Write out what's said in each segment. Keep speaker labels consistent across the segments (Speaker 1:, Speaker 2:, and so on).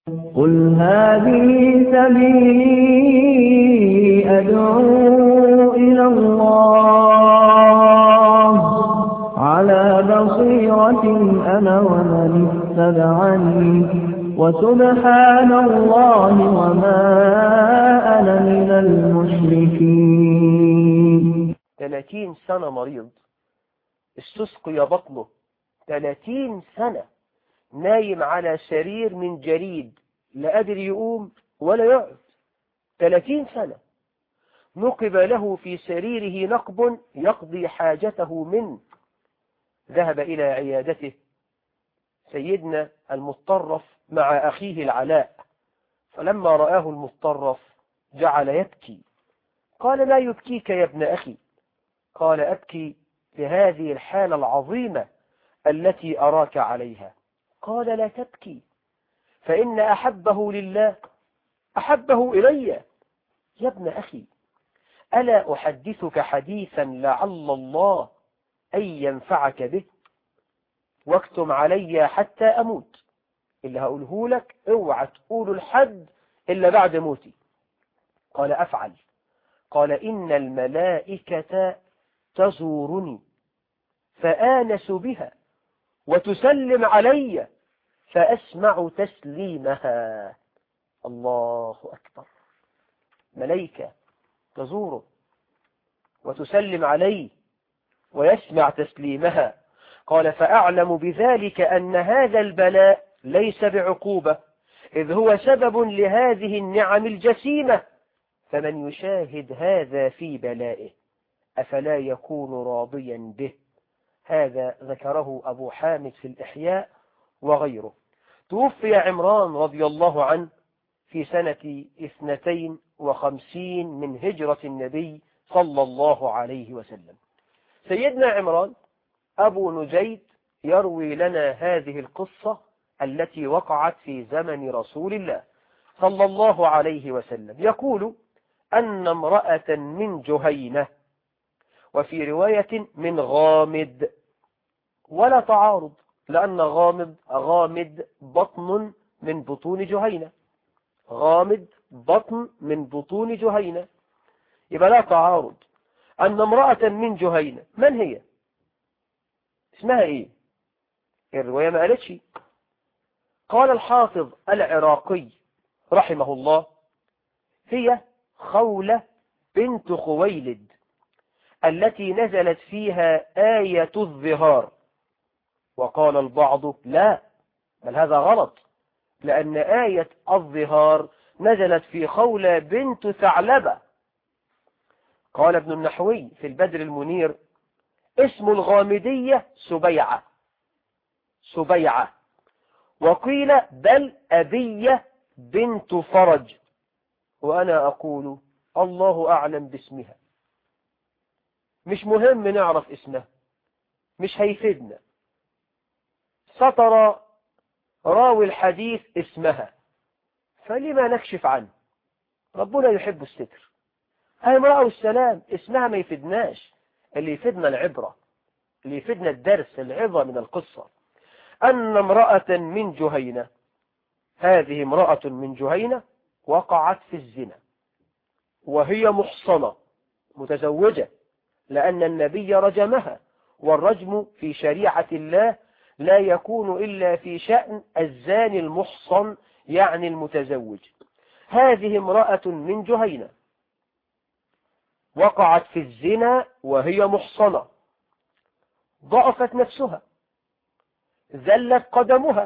Speaker 1: قل هذه سبيلي أدعو إلى الله على بصيرة أنا ومن اتبعني وسبحان الله وما أنا من المشركين
Speaker 2: 30 سنة مريض استسقي بطنه 30 سنة نايم على سرير من جريد لا قادر يقوم ولا يقعد 30 سنة نقب له في سريره نقب يقضي حاجته منه ذهب إلى عيادته سيدنا المطرف مع أخيه العلاء فلما رآه المطرف جعل يبكي قال لا يبكيك يا ابن أخي قال أبكي لهذه الحالة العظيمة التي أراك عليها قال لا تبكي فإن أحبه لله أحبه إلي يا ابن أخي ألا أحدثك حديثا لعل الله أن ينفعك به واكتم علي حتى أموت اللي هقوله لك اوعى تقول الحد إلا بعد موتي قال أفعل قال إن الملائكة تزورني فآنس بها وتسلم علي فأسمع تسليمها الله أكبر ملائكة تزوره وتسلم عليه ويسمع تسليمها قال فأعلم بذلك أن هذا البلاء ليس بعقوبة إذ هو سبب لهذه النعم الجسيمة فمن يشاهد هذا في بلائه أفلا يكون راضيا به هذا ذكره أبو حامد في الإحياء وغيره توفي عمران رضي الله عنه في سنة اثنتين وخمسين من هجرة النبي صلى الله عليه وسلم سيدنا عمران أبو نجيد يروي لنا هذه القصة التي وقعت في زمن رسول الله صلى الله عليه وسلم يقول أن امرأة من جهينة وفي رواية من غامد ولا تعارض لأن غامض غامد بطن من بطون جهينة غامد بطن من بطون جهينة يبقى لا تعارض أن امرأة من جهينة من هي اسمها ايه الرواية ما قالتش قال الحافظ العراقي رحمه الله هي خولة بنت خويلد التي نزلت فيها آية الظهار وقال البعض لا بل هذا غلط لأن آية الظهار نزلت في خولة بنت ثعلبة قال ابن النحوي في البدر المنير اسم الغامدية سبيعة سبيعة وقيل بل أبية بنت فرج وأنا أقول الله أعلم باسمها مش مهم نعرف اسمها مش هيفيدنا سطر راوي الحديث اسمها فلما نكشف عنه ربنا يحب الستر هاي امرأة والسلام اسمها ما يفيدناش اللي يفيدنا العبرة اللي يفيدنا الدرس العظة من القصة أن امرأة من جهينة هذه امرأة من جهينة وقعت في الزنا وهي محصنة متزوجة لأن النبي رجمها والرجم في شريعة الله لا يكون إلا في شأن الزاني المحصن يعني المتزوج هذه امرأة من جهينة وقعت في الزنا وهي محصنة ضعفت نفسها زلت قدمها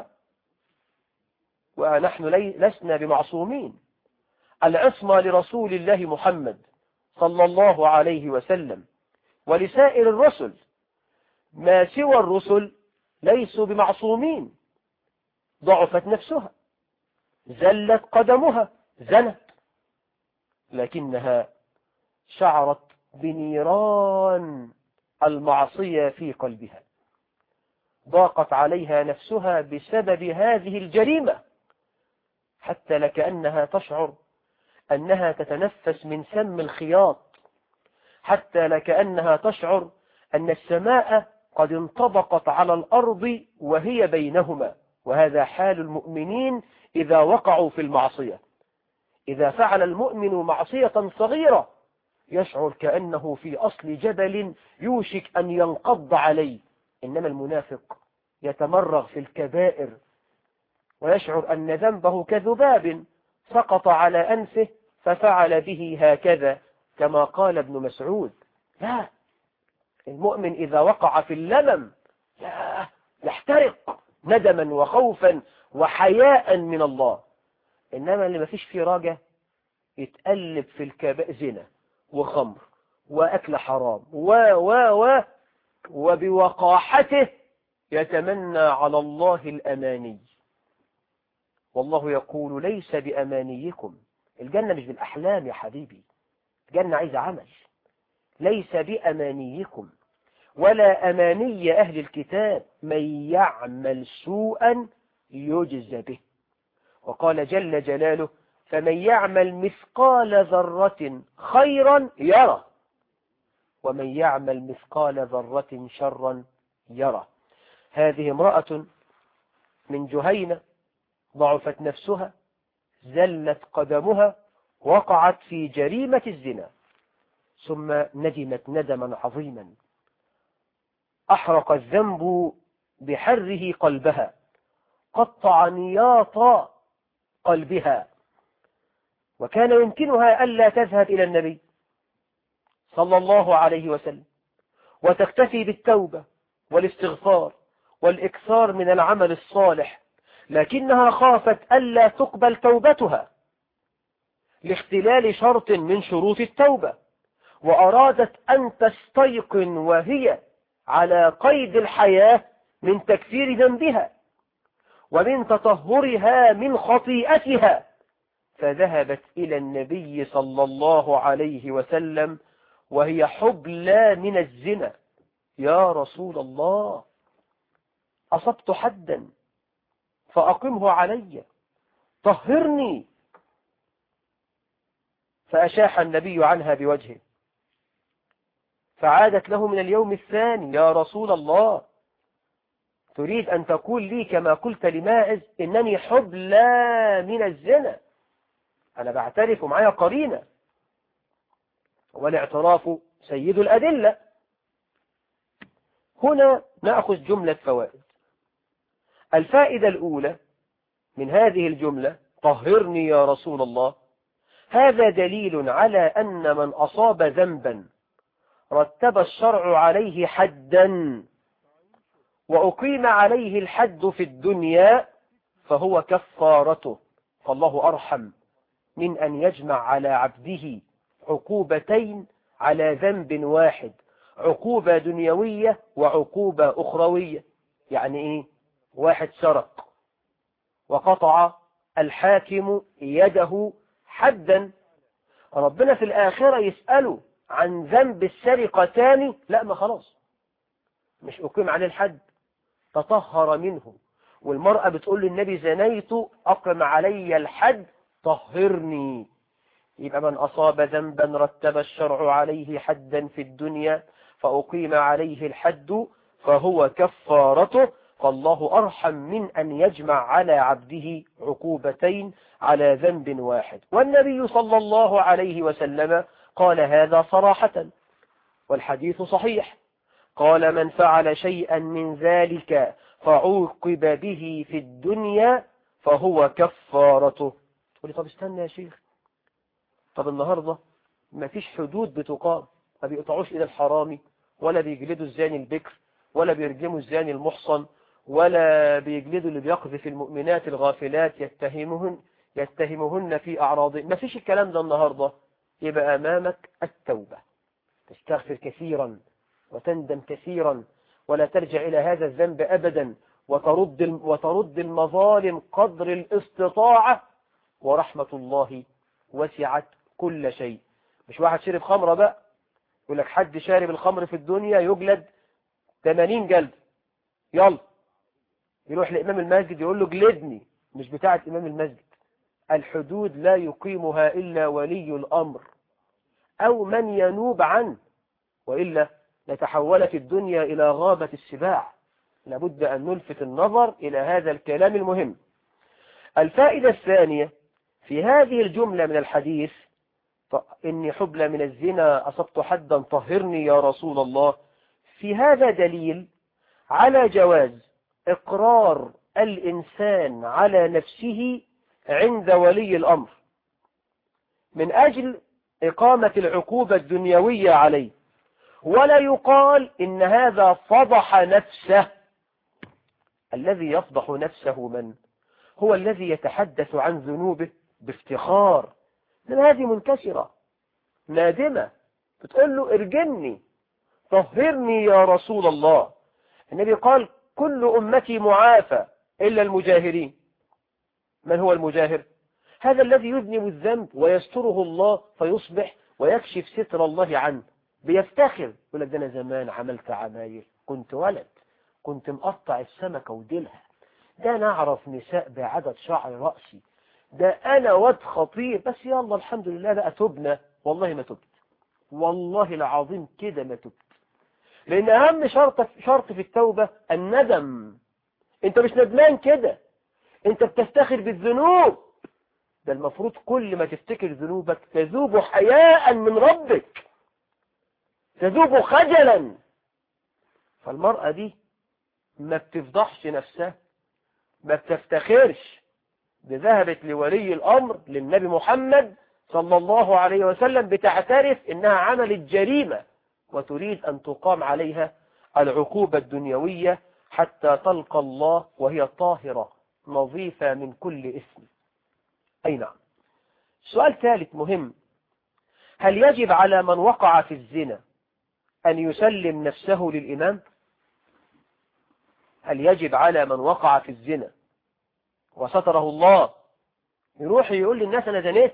Speaker 2: ونحن لسنا بمعصومين العصمة لرسول الله محمد صلى الله عليه وسلم ولسائر الرسل ما سوى الرسل ليسوا بمعصومين ضعفت نفسها زلت قدمها زنت لكنها شعرت بنيران المعصية في قلبها ضاقت عليها نفسها بسبب هذه الجريمة حتى لكأنها تشعر أنها تتنفس من سم الخياط حتى لكأنها تشعر أن السماء قد انطبقت على الأرض وهي بينهما وهذا حال المؤمنين إذا وقعوا في المعصية إذا فعل المؤمن معصية صغيرة يشعر كأنه في أصل جبل يوشك أن ينقض عليه إنما المنافق يتمرغ في الكبائر ويشعر أن ذنبه كذباب سقط على أنفه ففعل به هكذا كما قال ابن مسعود لا المؤمن إذا وقع في اللمم لا يحترق ندما وخوفا وحياء من الله إنما اللي ما فيش فيه راجة يتقلب في الكباء زنا وخمر وأكل حرام و و و وبوقاحته يتمنى على الله الأماني والله يقول ليس بأمانيكم الجنة مش بالأحلام يا حبيبي الجنة عايزة عمل ليس بأمانيكم ولا أماني أهل الكتاب من يعمل سوءا يجز به وقال جل جلاله فمن يعمل مثقال ذرة خيرا يرى ومن يعمل مثقال ذرة شرا يرى هذه امرأة من جهينة ضعفت نفسها زلت قدمها وقعت في جريمة الزنا ثم ندمت ندما عظيما أحرق الذنب بحره قلبها قطع نياط قلبها وكان يمكنها ألا تذهب إلى النبي صلى الله عليه وسلم وتكتفي بالتوبة والاستغفار والإكثار من العمل الصالح لكنها خافت ألا تقبل توبتها لاختلال شرط من شروط التوبة وأرادت أن تستيقن وهي على قيد الحياة من تكفير ذنبها ومن تطهرها من خطيئتها فذهبت إلى النبي صلى الله عليه وسلم وهي حبلى من الزنا يا رسول الله أصبت حدا فأقمه علي طهرني فأشاح النبي عنها بوجهه فعادت له من اليوم الثاني يا رسول الله تريد أن تقول لي كما قلت لماعز إنني حبلى من الزنا أنا بعترف معايا قرينة والاعتراف سيد الأدلة هنا نأخذ جملة فوائد الفائدة الأولى من هذه الجملة طهرني يا رسول الله هذا دليل على أن من أصاب ذنبا رتب الشرع عليه حدا وأقيم عليه الحد في الدنيا فهو كفارته فالله أرحم من أن يجمع على عبده عقوبتين على ذنب واحد عقوبة دنيوية وعقوبة أخروية يعني إيه واحد سرق وقطع الحاكم يده حدا ربنا في الآخرة يسأله عن ذنب السرقة تاني لا ما خلاص مش أقيم عليه الحد تطهر منه والمرأة بتقول للنبي زنيت أقم علي الحد طهرني يبقى من أصاب ذنبا رتب الشرع عليه حدا في الدنيا فأقيم عليه الحد فهو كفارته فالله أرحم من أن يجمع على عبده عقوبتين على ذنب واحد والنبي صلى الله عليه وسلم قال هذا صراحة والحديث صحيح قال من فعل شيئا من ذلك فعوقب به في الدنيا فهو كفارته تقول لي طب استنى يا شيخ طب النهاردة ما فيش حدود بتقام ما بيقطعوش إلى الحرامي ولا بيجلدوا الزاني البكر ولا بيرجموا الزاني المحصن ولا بيجلدوا اللي بيقذف المؤمنات الغافلات يتهمهن يتهمهن في أعراض ما فيش الكلام ده النهاردة يبقى أمامك التوبة تستغفر كثيرا وتندم كثيرا ولا ترجع إلى هذا الذنب أبدا وترد وترد المظالم قدر الاستطاعة ورحمة الله وسعت كل شيء مش واحد شرب خمرة بقى يقول لك حد شارب الخمر في الدنيا يجلد 80 جلد يلا يروح لإمام المسجد يقول له جلدني مش بتاعة إمام المسجد الحدود لا يقيمها إلا ولي الأمر أو من ينوب عنه وإلا لتحولت الدنيا إلى غابة السباع لابد أن نلفت النظر إلى هذا الكلام المهم الفائدة الثانية في هذه الجملة من الحديث إني حبلى من الزنا أصبت حدا طهرني يا رسول الله في هذا دليل على جواز إقرار الإنسان على نفسه عند ولي الأمر من أجل إقامة العقوبة الدنيوية عليه ولا يقال إن هذا فضح نفسه الذي يفضح نفسه من هو الذي يتحدث عن ذنوبه بافتخار من هذه منكسرة نادمة بتقول له ارجمني طهرني يا رسول الله النبي قال كل أمتي معافى إلا المجاهرين من هو المجاهر هذا الذي يذنب الذنب ويستره الله فيصبح ويكشف ستر الله عنه بيفتخر يقول لك ده أنا زمان عملت عمايل كنت ولد كنت مقطع السمكة وديلها ده أنا أعرف نساء بعدد شعر رأسي ده أنا واد خطير بس يلا الحمد لله بقى تبنا والله ما تبت والله العظيم كده ما تبت لأن أهم شرط شرط في التوبة الندم أنت مش ندمان كده أنت بتفتخر بالذنوب ده المفروض كل ما تفتكر ذنوبك تذوب حياء من ربك تذوب خجلا فالمرأة دي ما بتفضحش نفسها ما بتفتخرش بذهبت لولي الأمر للنبي محمد صلى الله عليه وسلم بتعترف إنها عملت جريمة وتريد أن تقام عليها العقوبة الدنيوية حتى تلقى الله وهي طاهرة نظيفة من كل اسم أي نعم سؤال ثالث مهم هل يجب على من وقع في الزنا أن يسلم نفسه للإمام هل يجب على من وقع في الزنا وستره الله يروح يقول للناس أنا زنيت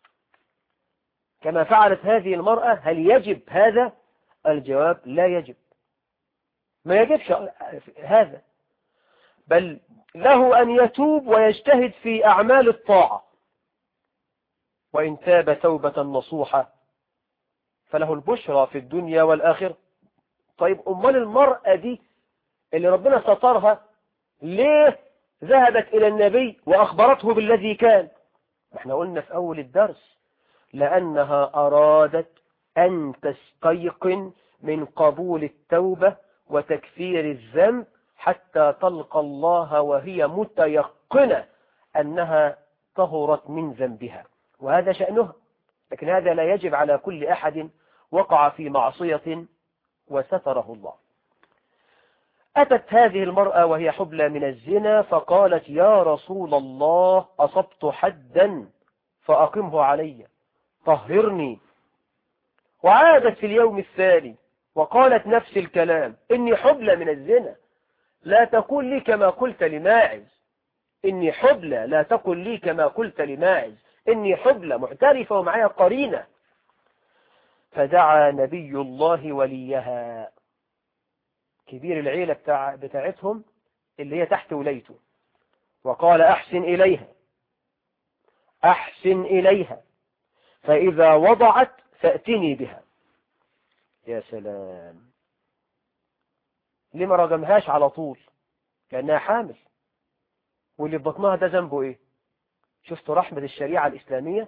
Speaker 2: كما فعلت هذه المرأة هل يجب هذا الجواب لا يجب ما يجبش هذا بل له أن يتوب ويجتهد في أعمال الطاعة وإن تاب توبة نصوحة فله البشرى في الدنيا والآخرة طيب أمال المرأة دي اللي ربنا سترها ليه ذهبت إلى النبي وأخبرته بالذي كان احنا قلنا في أول الدرس لأنها أرادت أن تستيقن من قبول التوبة وتكفير الذنب حتى تلقى الله وهي متيقنة أنها طهرت من ذنبها وهذا شأنها لكن هذا لا يجب على كل أحد وقع في معصية وستره الله أتت هذه المرأة وهي حبلى من الزنا فقالت يا رسول الله أصبت حدا فأقمه علي طهرني وعادت في اليوم الثاني وقالت نفس الكلام إني حبلى من الزنا لا تقول لي كما قلت لماعز إني حبلى لا تقل لي كما قلت لماعز إني حبلى معترفة ومعايا قرينة فدعا نبي الله وليها كبير العيلة بتاع بتاعتهم اللي هي تحت ولايته وقال أحسن إليها أحسن إليها فإذا وضعت فأتني بها يا سلام ليه ما رجمهاش على طول لأنها حامل واللي في بطنها ده ذنبه إيه شفتوا رحمة الشريعة الإسلامية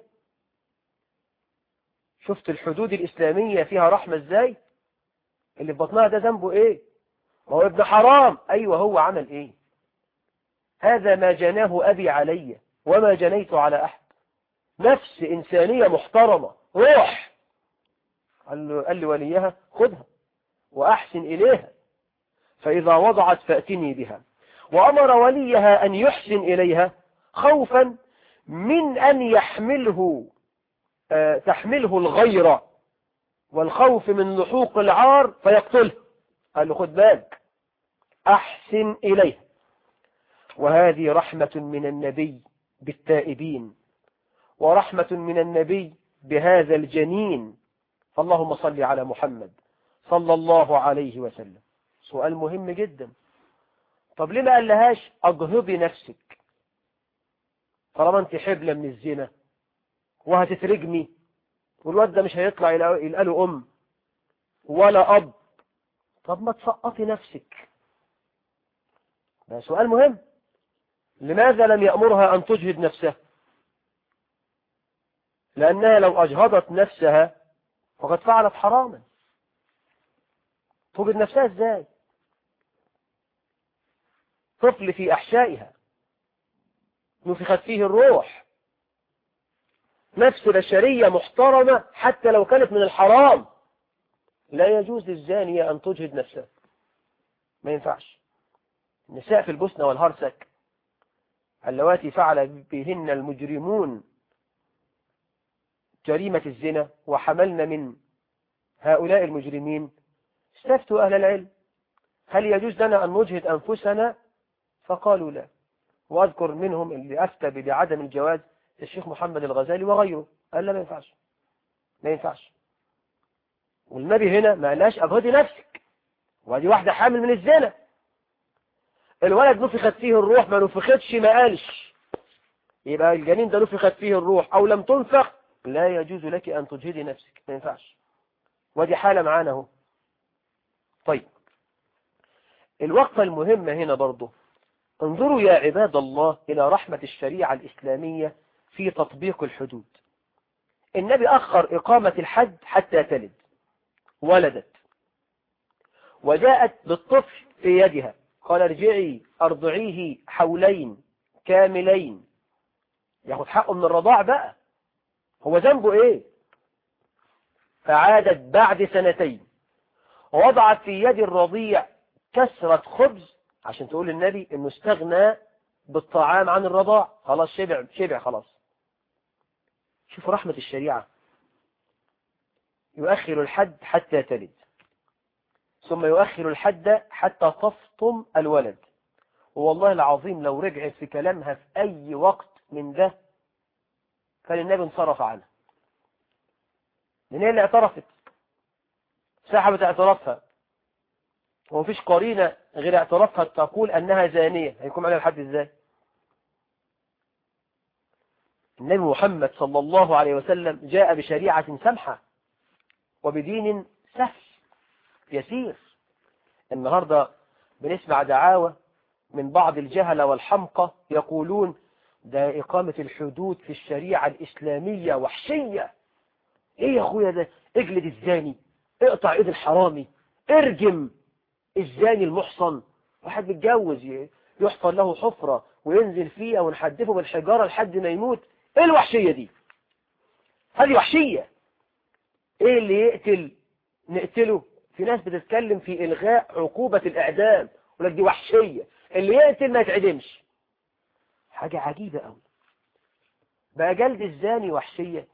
Speaker 2: شفت الحدود الإسلامية فيها رحمة إزاي اللي في بطنها ده ذنبه إيه ما هو ابن حرام أيوة هو عمل إيه هذا ما جناه أبي علي وما جنيت على أحد نفس إنسانية محترمة روح قال له قال لوليها خذها وأحسن إليها فإذا وضعت فأتني بها وأمر وليها أن يحسن إليها خوفا من أن يحمله آه تحمله الغيرة والخوف من لحوق العار فيقتله قال له خد بالك أحسن إليه وهذه رحمة من النبي بالتائبين ورحمة من النبي بهذا الجنين فاللهم صل على محمد صلى الله عليه وسلم سؤال مهم جدا طب ليه ما قال لهاش أجهضي نفسك طالما انت حبلة من الزنا وهتترجمي والواد ده مش هيطلع يلقى له أم ولا أب طب ما تسقطي نفسك ده سؤال مهم لماذا لم يأمرها أن تجهد نفسها لأنها لو أجهضت نفسها فقد فعلت حراما تجهد نفسها ازاي طفل في أحشائها نفخت فيه الروح نفس بشرية محترمة حتى لو كانت من الحرام لا يجوز للزانية أن تجهد نفسها ما ينفعش النساء في البوسنة والهرسك اللواتي فعل بهن المجرمون جريمة الزنا وحملنا من هؤلاء المجرمين استفتوا أهل العلم هل يجوز لنا أن نجهد أنفسنا فقالوا لا وأذكر منهم اللي أفتى بعدم الجواز الشيخ محمد الغزالي وغيره قال لا ما ينفعش ما ينفعش والنبي هنا ما قالهاش أجهدي نفسك وهذه واحدة حامل من الزنا الولد نفخت فيه الروح ما نفختش ما قالش يبقى الجنين ده نفخت فيه الروح أو لم تنفخ لا يجوز لك أن تجهدي نفسك ما ينفعش ودي حالة معانا اهو طيب الوقفة المهمة هنا برضه انظروا يا عباد الله إلى رحمة الشريعة الإسلامية في تطبيق الحدود النبي أخر إقامة الحد حتى تلد ولدت وجاءت بالطفل في يدها قال ارجعي أرضعيه حولين كاملين ياخد حقه من الرضاع بقى هو ذنبه ايه فعادت بعد سنتين ووضعت في يد الرضيع كسرة خبز عشان تقول للنبي انه استغنى بالطعام عن الرضاع خلاص شبع شبع خلاص شوف رحمة الشريعة يؤخر الحد حتى تلد ثم يؤخر الحد حتى تفطم الولد والله العظيم لو رجعت في كلامها في أي وقت من ده فالنبي انصرف عنها من هي اللي اعترفت سحبت اعترافها ومفيش قرينة غير اعترافها تقول أنها زانية هيكون عليها الحد ازاي النبي محمد صلى الله عليه وسلم جاء بشريعة سمحة وبدين سهل يسير النهاردة بنسمع دعاوى من بعض الجهلة والحمقى يقولون ده إقامة الحدود في الشريعة الإسلامية وحشية إيه يا أخويا ده اجلد الزاني اقطع إيد الحرامي ارجم الزاني المحصن واحد متجوز يحفر له حفرة وينزل فيها ونحدفه بالحجارة لحد ما يموت ايه الوحشية دي هذه وحشية ايه اللي يقتل نقتله في ناس بتتكلم في إلغاء عقوبة الإعدام ولك دي وحشية اللي يقتل ما يتعدمش حاجة عجيبة قوي بقى جلد الزاني وحشية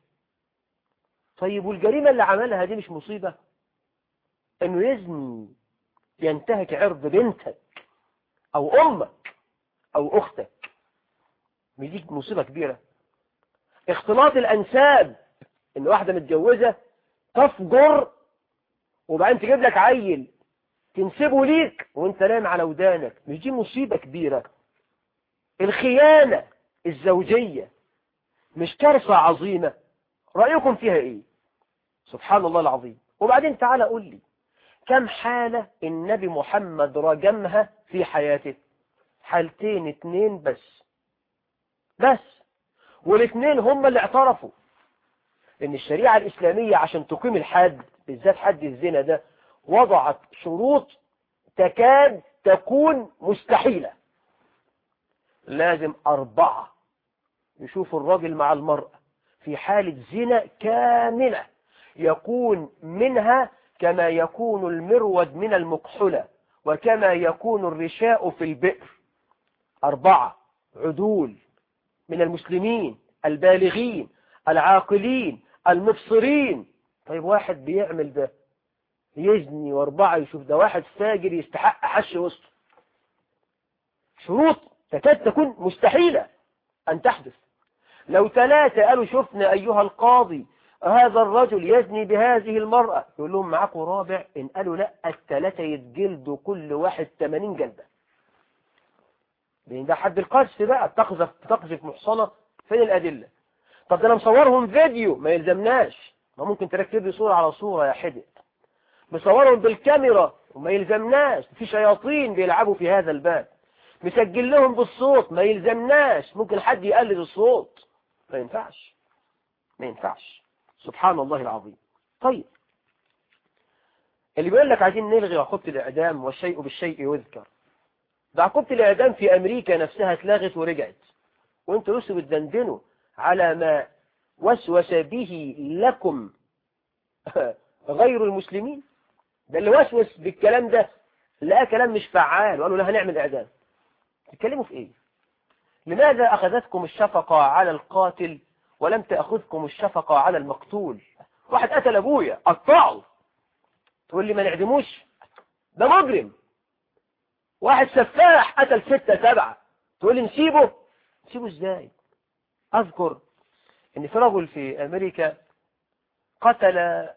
Speaker 2: طيب والجريمة اللي عملها دي مش مصيبة انه يزني ينتهك عرض بنتك او امك او اختك مش دي مصيبة كبيرة اختلاط الانساب ان واحدة متجوزة تفجر وبعدين تجيب لك عيل تنسبه ليك وانت نايم على ودانك مش دي مصيبة كبيرة الخيانة الزوجية مش كارثة عظيمة رأيكم فيها ايه سبحان الله العظيم وبعدين تعالى قول لي كم حالة النبي محمد رجمها في حياته حالتين اتنين بس بس والاثنين هم اللي اعترفوا ان الشريعة الاسلامية عشان تقيم الحد بالذات حد الزنا ده وضعت شروط تكاد تكون مستحيلة لازم أربعة يشوف الراجل مع المرأة في حالة زنا كاملة يكون منها كما يكون المرود من المكحلة وكما يكون الرشاء في البئر أربعة عدول من المسلمين البالغين العاقلين المبصرين طيب واحد بيعمل ده يزني واربعة يشوف ده واحد فاجر يستحق حش وسطه شروط تكاد تكون مستحيلة أن تحدث لو ثلاثة قالوا شفنا أيها القاضي هذا الرجل يزني بهذه المرأة يقول لهم معاكم رابع إن قالوا لا الثلاثة يتجلدوا كل واحد 80 جلدة لأن ده حد القذف بقى تقذف تقذف محصنة فين الأدلة طب ده أنا مصورهم فيديو ما يلزمناش ما ممكن تركب لي صورة على صورة يا حدق مصورهم بالكاميرا وما يلزمناش في شياطين بيلعبوا في هذا الباب مسجل لهم بالصوت ما يلزمناش ممكن حد يقلد الصوت ما ينفعش ما ينفعش سبحان الله العظيم طيب اللي بيقول لك عايزين نلغي عقوبة الإعدام والشيء بالشيء يذكر ده عقوبة الإعدام في أمريكا نفسها اتلغت ورجعت وانتوا لسه بتدندنوا على ما وسوس به لكم غير المسلمين ده اللي وسوس بالكلام ده لقى كلام مش فعال وقالوا لا هنعمل إعدام تتكلموا في إيه لماذا أخذتكم الشفقة على القاتل ولم تأخذكم الشفقة على المقتول واحد قتل أبويا قطعه تقول لي ما نعدموش ده مجرم واحد سفاح قتل ستة سبعة تقول لي نسيبه نسيبه ازاي اذكر ان في رجل في امريكا قتل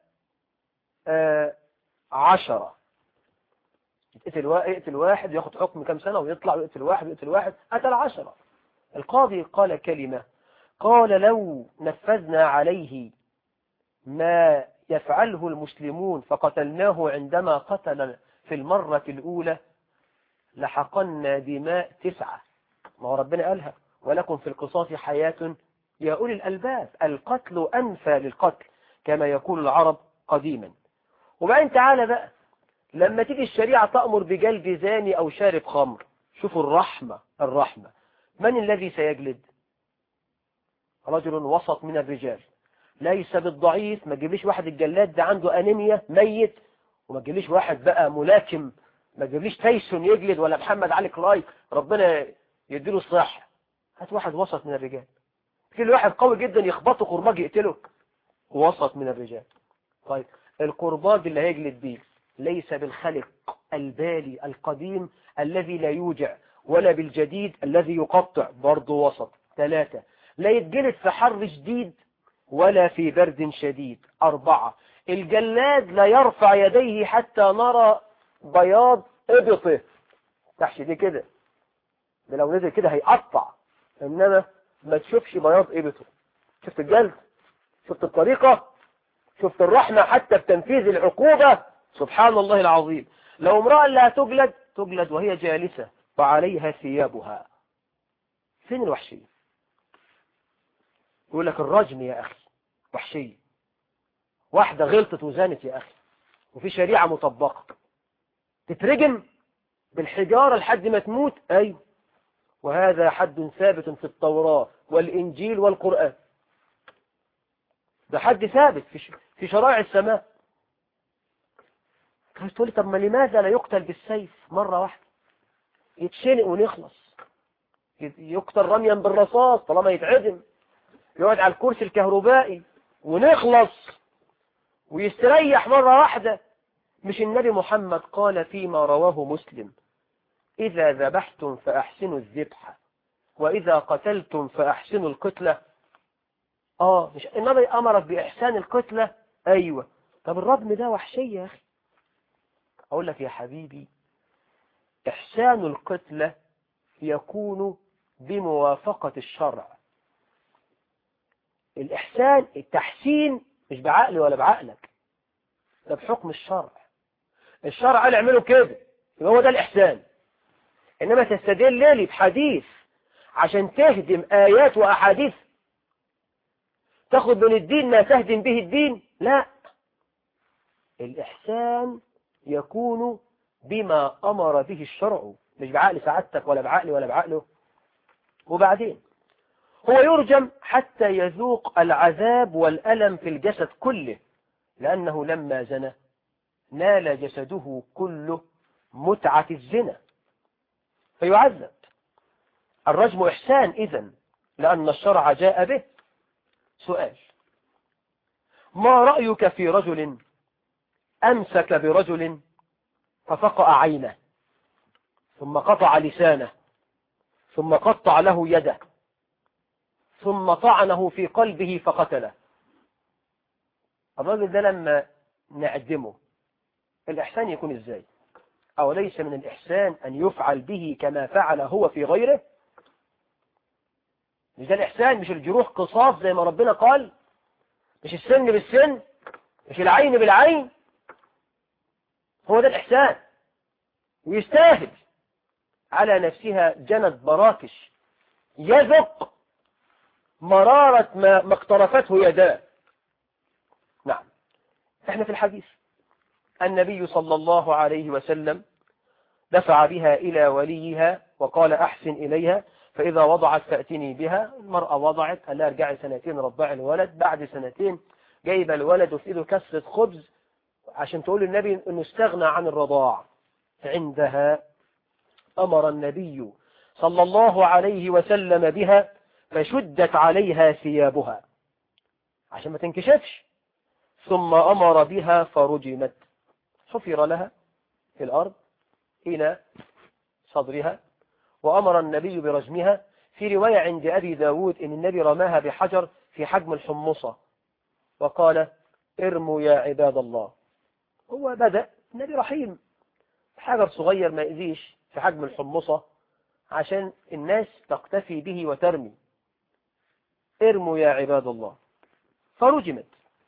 Speaker 2: آه عشرة يقتل يقتل واحد ياخد حكم كام سنة ويطلع ويقتل واحد ويقتل واحد قتل عشرة القاضي قال كلمة قال لو نفذنا عليه ما يفعله المسلمون فقتلناه عندما قتل في المرة الأولى لحقنا دماء تسعة ما هو ربنا قالها ولكم في القصاص حياة يا أولي الألباب القتل أنفى للقتل كما يقول العرب قديما وبعدين تعالى بقى لما تيجي الشريعة تأمر بجلد زاني أو شارب خمر شوفوا الرحمة الرحمة من الذي سيجلد رجل وسط من الرجال ليس بالضعيف ما تجيبليش واحد الجلاد ده عنده أنيميا ميت وما تجيبليش واحد بقى ملاكم ما تجيبليش تايسون يجلد ولا محمد علي كلاي ربنا يديله الصحة هات واحد وسط من الرجال في واحد قوي جدا يخبطه قرباج يقتله وسط من الرجال طيب القرباج اللي هيجلد بيه ليس بالخلق البالي القديم الذي لا يوجع ولا بالجديد الذي يقطع برضه وسط ثلاثة لا يتجلد في حر شديد ولا في برد شديد أربعة الجلاد لا يرفع يديه حتى نرى بياض إبطه تحش دي كده ده لو نزل كده هيقطع إنما ما تشوفش بياض إبطه شفت الجلد شفت الطريقة شفت الرحمة حتى في تنفيذ العقوبة سبحان الله العظيم لو امرأة لا تجلد تجلد وهي جالسة وعليها ثيابها فين الوحشية يقول لك الرجم يا أخي وحشية واحدة غلطت وزانت يا أخي وفي شريعة مطبقة تترجم بالحجارة لحد ما تموت أيوه وهذا حد ثابت في التوراة والإنجيل والقرآن ده حد ثابت في في شرائع السماء تقول لي طب ما لماذا لا يقتل بالسيف مرة واحدة يتشنق ونخلص يقتل رميا بالرصاص طالما يتعدم يقعد على الكرسي الكهربائي ونخلص ويستريح مرة واحدة مش النبي محمد قال فيما رواه مسلم إذا ذبحتم فأحسنوا الذبح وإذا قتلتم فأحسنوا القتلة آه مش النبي أمرك بإحسان القتلة أيوة طب الرجم ده وحشية يا أخي أقول لك يا حبيبي إحسان القتلة يكون بموافقة الشرع الإحسان التحسين مش بعقلي ولا بعقلك ده بحكم الشرع الشرع قال اعملوا كده يبقى هو ده الإحسان إنما تستدل لي بحديث عشان تهدم آيات وأحاديث تاخد من الدين ما تهدم به الدين لا الإحسان يكون بما أمر به الشرع مش بعقل سعادتك ولا بعقلي ولا بعقله وبعدين هو يرجم حتى يذوق العذاب والألم في الجسد كله لأنه لما زنى نال جسده كله متعة الزنا فيعذب الرجم إحسان إذن لأن الشرع جاء به سؤال ما رأيك في رجل أمسك برجل ففقأ عينه ثم قطع لسانه ثم قطع له يده ثم طعنه في قلبه فقتله الرجل ده لما نعدمه الإحسان يكون إزاي أو ليس من الإحسان أن يفعل به كما فعل هو في غيره مش ده الإحسان مش الجروح قصاص زي ما ربنا قال مش السن بالسن مش العين بالعين هو ده الإحسان ويستاهل على نفسها جنت براكش يذق مرارة ما, ما اقترفته يداه نعم احنا في الحديث النبي صلى الله عليه وسلم دفع بها إلى وليها وقال أحسن إليها فإذا وضعت فأتني بها المرأة وضعت قال لها ارجعي سنتين رضعي الولد بعد سنتين جايب الولد وفي ايده كسرة خبز عشان تقول النبي انه استغنى عن الرضاع عندها أمر النبي صلى الله عليه وسلم بها فشدت عليها ثيابها عشان ما تنكشفش ثم أمر بها فرجمت حفر لها في الأرض إلى صدرها وأمر النبي برجمها في رواية عند أبي داود إن النبي رماها بحجر في حجم الحمصة وقال ارموا يا عباد الله هو بدأ النبي رحيم حجر صغير ما يأذيش في حجم الحمصة عشان الناس تقتفي به وترمي ارموا يا عباد الله فرجمت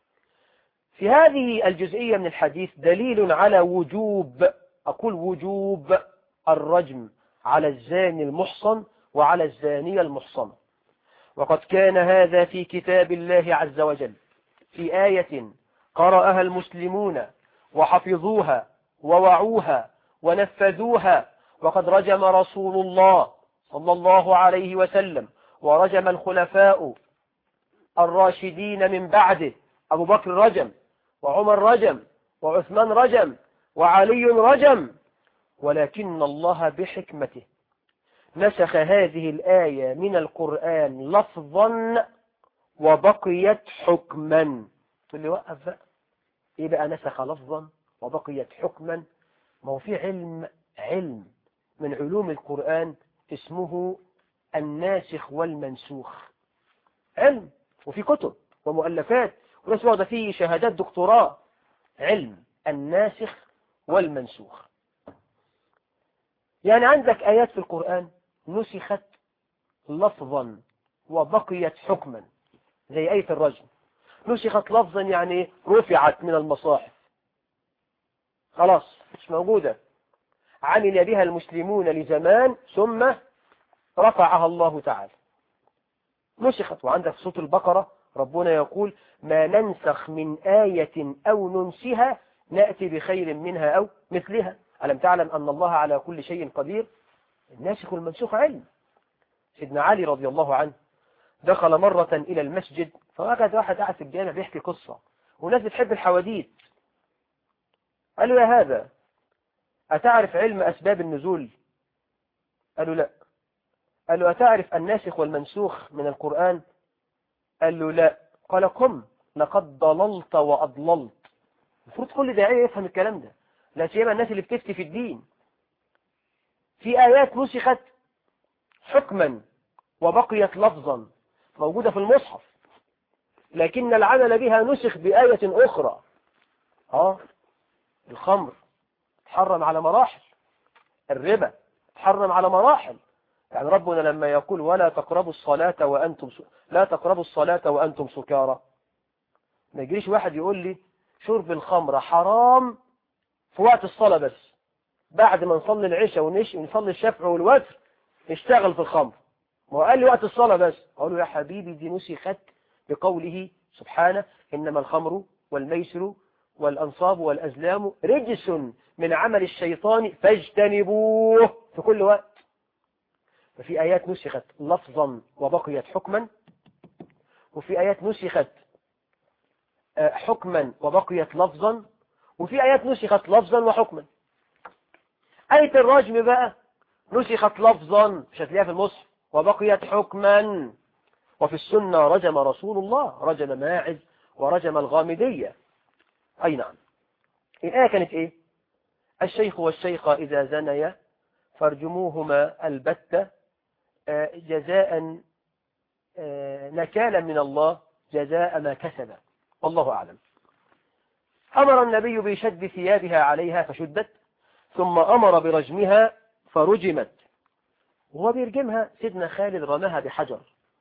Speaker 2: في هذه الجزئية من الحديث دليل على وجوب أقول وجوب الرجم على الزاني المحصن وعلى الزانية المحصنة وقد كان هذا في كتاب الله عز وجل في آية قرأها المسلمون وحفظوها ووعوها ونفذوها وقد رجم رسول الله صلى الله عليه وسلم ورجم الخلفاء الراشدين من بعده أبو بكر رجم وعمر رجم وعثمان رجم وعلي رجم ولكن الله بحكمته نسخ هذه الآية من القرآن لفظا وبقيت حكما تقول لي وقف بقى ايه بقى نسخ لفظا وبقيت حكما ما هو في علم علم من علوم القرآن اسمه الناسخ والمنسوخ علم وفي كتب ومؤلفات وناس واخده فيه شهادات دكتوراه علم الناسخ والمنسوخ يعني عندك آيات في القرآن نسخت لفظا وبقيت حكما زي آية الرجم نسخت لفظا يعني رفعت من المصاحف خلاص مش موجودة عمل بها المسلمون لزمان ثم رفعها الله تعالى نسخت وعندك صوت البقرة ربنا يقول ما ننسخ من آية أو ننسها نأتي بخير منها أو مثلها ألم تعلم أن الله على كل شيء قدير الناسخ والمنسوخ علم سيدنا علي رضي الله عنه دخل مرة إلى المسجد فوجد واحد قاعد في الجامع بيحكي قصة وناس بتحب الحواديت قال له يا هذا أتعرف علم أسباب النزول قال له لا قال له أتعرف الناسخ والمنسوخ من القرآن قال له لا قال قم لقد ضللت وأضللت المفروض كل داعية يفهم الكلام ده لا سيما الناس اللي بتفتي في الدين في آيات نسخت حكما وبقيت لفظا موجودة في المصحف لكن العمل بها نسخ بآية أخرى اه الخمر تحرم على مراحل الربا تحرم على مراحل يعني ربنا لما يقول ولا تقربوا الصلاة وأنتم س... لا تقربوا الصلاة وأنتم سكارى ما يجريش واحد يقول لي شرب الخمر حرام في وقت الصلاة بس بعد ما نصلي العشاء ونش... ونصلي الشفع والوتر نشتغل في الخمر ما هو قال لي وقت الصلاة بس أقول له يا حبيبي دي نسخت بقوله سبحانه إنما الخمر والميسر والأنصاب والأزلام رجس من عمل الشيطان فاجتنبوه في كل وقت ففي آيات نسخت لفظا وبقيت حكما وفي آيات نسخت حكما وبقيت لفظا وفي آيات نسخت لفظا وحكما آية الرجم بقى نسخت لفظا مش هتلاقيها في المصحف وبقيت حكما وفي السنة رجم رسول الله رجم ماعز ورجم الغامدية أي نعم الآية كانت إيه الشيخ والشيخة إذا زنيا فارجموهما البتة جزاء نكالا من الله جزاء ما كسب والله أعلم أمر النبي بشد ثيابها عليها فشدت ثم أمر برجمها فرجمت وهو بيرجمها سيدنا خالد رماها بحجر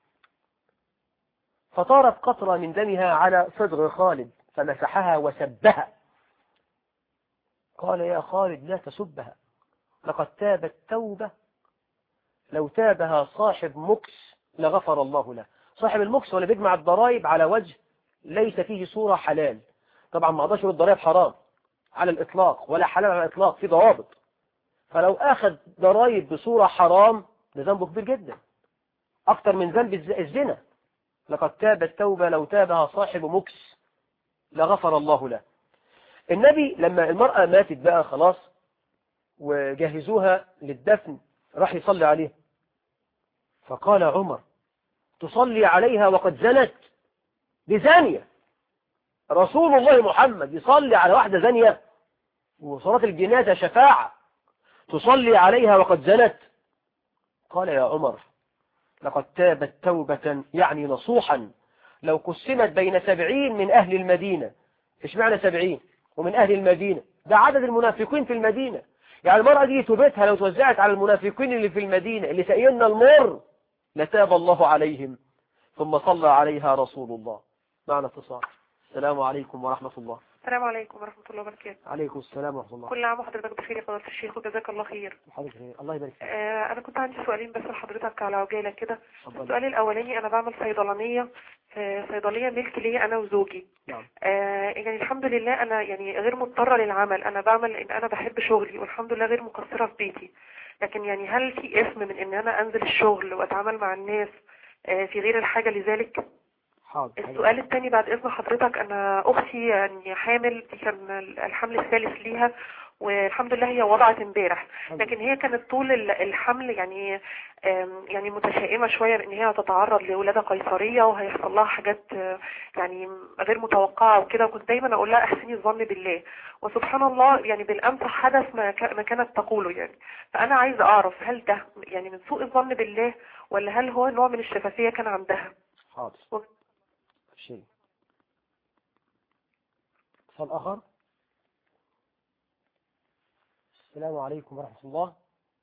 Speaker 2: فطارت قطرة من دمها على صدغ خالد فمسحها وسبها قال يا خالد لا تسبها لقد تابت توبة لو تابها صاحب مكس لغفر الله له صاحب المكس هو اللي بيجمع الضرائب على وجه ليس فيه صورة حلال طبعا ما اقدرش اقول الضرائب حرام على الإطلاق ولا حلال على الإطلاق في ضوابط فلو أخذ ضرائب بصورة حرام ده ذنبه كبير جدا أكتر من ذنب الز- الزنا لقد تاب التوبة لو تابها صاحب مكس لغفر الله له النبي لما المرأة ماتت بقى خلاص وجهزوها للدفن راح يصلي عليها فقال عمر تصلي عليها وقد زنت بزانية رسول الله محمد يصلي على واحدة زانية وصلاة الجنازة شفاعة تصلي عليها وقد زنت قال يا عمر لقد تابت توبة يعني نصوحا لو قسمت بين سبعين من أهل المدينة إيش معنى سبعين ومن أهل المدينة ده عدد المنافقين في المدينة يعني المرأة دي توبتها لو توزعت على المنافقين اللي في المدينة اللي سأينا المر لتاب الله عليهم ثم صلى عليها رسول الله معنا اتصال السلام عليكم ورحمة الله
Speaker 3: السلام عليكم ورحمة الله وبركاته
Speaker 2: عليكم السلام ورحمة الله
Speaker 3: كل عام وحضرتك بخير يا فضيلة الشيخ وجزاك الله خير
Speaker 2: حضرتك خير الله يبارك فيك
Speaker 3: آه أنا كنت عندي سؤالين بس لحضرتك على عجالة كده
Speaker 2: اتفضل
Speaker 3: السؤال الأولاني أنا بعمل صيدلانية في صيدلية ملك ليا أنا وزوجي
Speaker 2: نعم
Speaker 3: آه يعني الحمد لله أنا يعني غير مضطرة للعمل أنا بعمل لأن أنا بحب شغلي والحمد لله غير مقصرة في بيتي لكن يعني هل في اسم من إن أنا أنزل الشغل وأتعامل مع الناس آه في غير الحاجة لذلك
Speaker 2: حاضر
Speaker 3: السؤال الثاني بعد اذن حضرتك انا اختي يعني حامل دي كان الحمل الثالث ليها والحمد لله هي وضعت امبارح لكن هي كانت طول ال- الحمل يعني آم، يعني متشائمة شوية بان هي هتتعرض لولادة قيصرية وهيحصل لها حاجات آه، يعني غير متوقعة وكده وكنت دايما اقول لها احسني الظن بالله وسبحان الله يعني بالامس حدث ما ك- ما كانت تقوله يعني فانا عايزة اعرف هل ده يعني من سوء الظن بالله ولا هل هو نوع من الشفافية كان عندها
Speaker 2: حاضر
Speaker 3: و-
Speaker 2: شيء اتصال آخر السلام عليكم ورحمة الله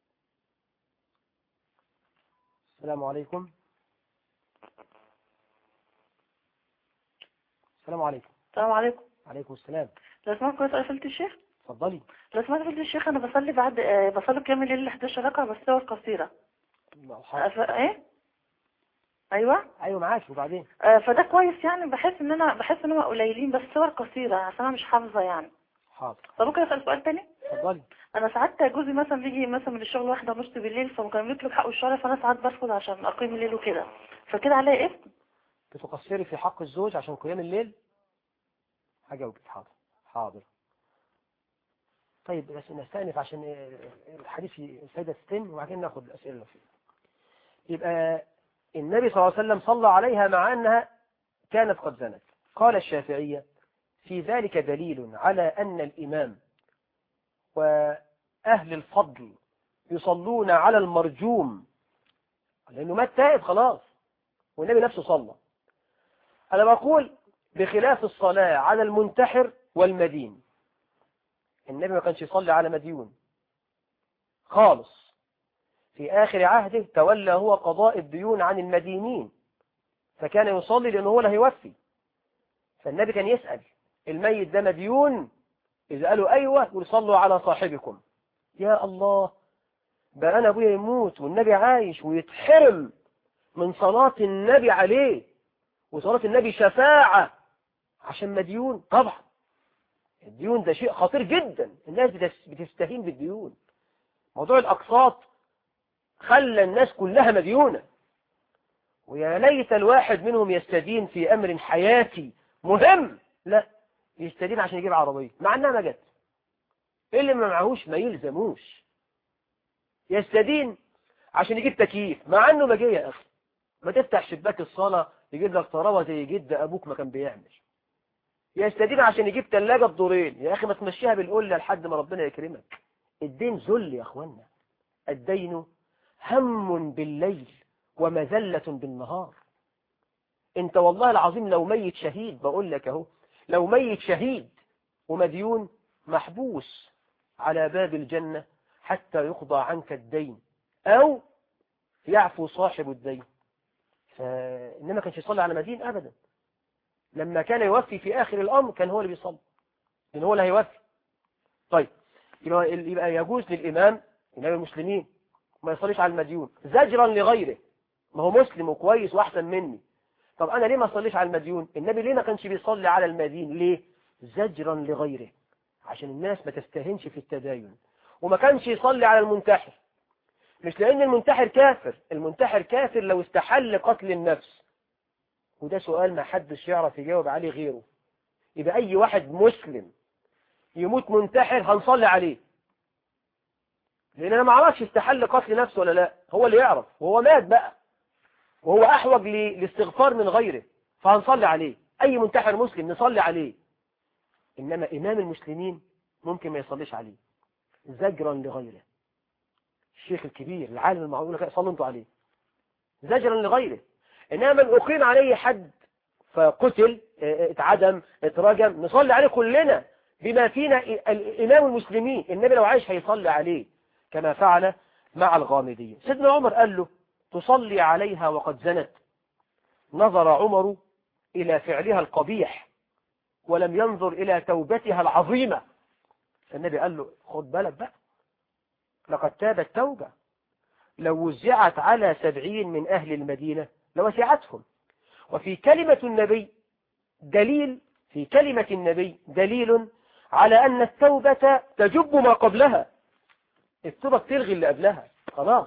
Speaker 2: السلام عليكم السلام عليكم
Speaker 4: السلام عليكم
Speaker 2: عليكم السلام
Speaker 4: لو سمحت كويس قفلت الشيخ
Speaker 2: اتفضلي
Speaker 4: لو سمحت قفلت الشيخ انا بصلي بعد آه، بصلي قيام الليل 11 ركعه بس صور قصيره
Speaker 2: حاضر.
Speaker 4: أف... ايه ايوه
Speaker 2: ايوه معاك وبعدين
Speaker 4: آه، فده كويس يعني بحس ان انا بحس ان هم قليلين بس صور قصيره عشان انا مش حافظه يعني
Speaker 2: حاضر
Speaker 4: طب ممكن اسال سؤال تاني
Speaker 2: اتفضلي
Speaker 4: انا ساعات جوزي مثلا بيجي مثلا من الشغل واحده ونص بالليل فكان بيطلب حقه الشرعي فانا ساعات برفض عشان اقيم الليل وكده فكده عليا اسم
Speaker 2: بتقصري في حق الزوج عشان قيام الليل هجاوبك حاضر حاضر طيب بس نستأنف عشان آه، الحديث في السيدة ستين وبعدين ناخد الأسئلة اللي فيه يبقى النبي صلى الله عليه وسلم صلى عليها مع أنها كانت قد زنت قال الشافعية في ذلك دليل على أن الإمام وأهل الفضل يصلون على المرجوم لأنه مات تائب خلاص والنبي نفسه صلى أنا بقول بخلاف الصلاة على المنتحر والمدين النبي ما كانش يصلي على مديون خالص في آخر عهده تولى هو قضاء الديون عن المدينين فكان يصلي لأنه هو اللي هيوفي فالنبي كان يسأل الميت ده مديون إذا قالوا أيوة يقول صلوا على صاحبكم يا الله بقى أنا أبويا يموت والنبي عايش ويتحرم من صلاة النبي عليه وصلاة النبي شفاعة عشان مديون طبعا الديون ده شيء خطير جدا الناس بتس- بتستهين بالديون موضوع الأقساط خلى الناس كلها مديونة ويا ليت الواحد منهم يستدين في أمر حياتي مهم لا يستدين عشان يجيب عربية مع أنها ما جت اللي ما معهوش ما يلزموش يستدين عشان يجيب تكييف مع أنه ما جه يا أخي ما تفتح شباك الصالة يجيب لك طراوة زي جد أبوك ما كان بيعمل يستدين عشان يجيب ثلاجة بدورين يا أخي ما تمشيها بالقلة لحد ما ربنا يكرمك الدين ذل يا أخوانا الدين هم بالليل ومذلة بالنهار انت والله العظيم لو ميت شهيد بقول لك اهو لو ميت شهيد ومديون محبوس على باب الجنة حتى يقضى عنك الدين او يعفو صاحب الدين فإنما كانش يصلي على مدين أبدا لما كان يوفي في آخر الأمر كان هو اللي بيصلي لأن هو اللي هيوفي طيب يبقى, يبقى يجوز للإمام إمام المسلمين ما يصليش على المديون زجرا لغيره ما هو مسلم وكويس واحسن مني طب انا ليه ما اصليش على المديون النبي ليه ما كانش بيصلي على المدين ليه زجرا لغيره عشان الناس ما تستهنش في التدين وما كانش يصلي على المنتحر مش لان المنتحر كافر المنتحر كافر لو استحل قتل النفس وده سؤال ما حدش يعرف يجاوب عليه غيره يبقى اي واحد مسلم يموت منتحر هنصلي عليه لان انا ما اعرفش استحل قتل نفسه ولا لا هو اللي يعرف وهو مات بقى وهو احوج للاستغفار من غيره فهنصلي عليه اي منتحر مسلم نصلي عليه انما امام المسلمين ممكن ما يصليش عليه زجرا لغيره الشيخ الكبير العالم المعروف صلوا انتوا عليه زجرا لغيره انما من اقيم عليه حد فقتل اتعدم اترجم نصلي عليه كلنا بما فينا الامام المسلمين النبي لو عايش هيصلي عليه كما فعل مع الغامدية سيدنا عمر قال له تصلي عليها وقد زنت نظر عمر إلى فعلها القبيح ولم ينظر إلى توبتها العظيمة النبي قال له خد بالك بقى لقد تابت توبة لو وزعت على سبعين من أهل المدينة لوسعتهم وفي كلمة النبي دليل في كلمة النبي دليل على أن التوبة تجب ما قبلها التوبة بتلغي اللي قبلها خلاص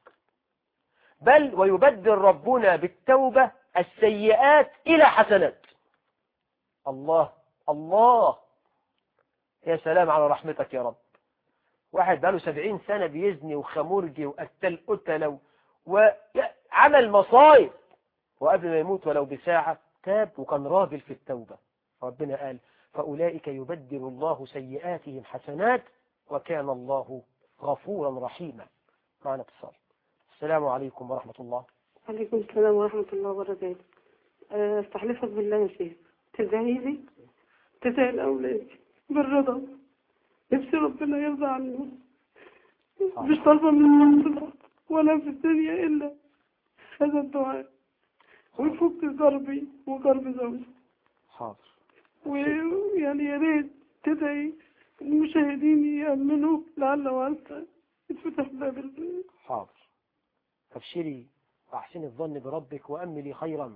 Speaker 2: بل ويبدل ربنا بالتوبة السيئات إلى حسنات الله الله يا سلام على رحمتك يا رب واحد بقاله سبعين سنة بيزني وخمرجي وقتل قتل وعمل مصايب وقبل ما يموت ولو بساعة تاب وكان راجل في التوبة ربنا قال فأولئك يبدل الله سيئاتهم حسنات وكان الله غفورا رحيما معنا اتصال السلام عليكم ورحمة الله
Speaker 5: عليكم السلام ورحمة الله وبركاته أه، استحلفك بالله يا شيخ تدعي لي تدعي لأولادي بالرضا نفسي ربنا يرضى عنهم مش طالبة من الله ولا في الدنيا إلا هذا الدعاء ويفك كربي وكرب زوجي
Speaker 2: حاضر
Speaker 5: ويعني يا ريت تدعي المشاهدين يأمنوا لعل وعسى يتفتح باب ال-
Speaker 2: حاضر ابشري واحسني الظن بربك وأملي خيرا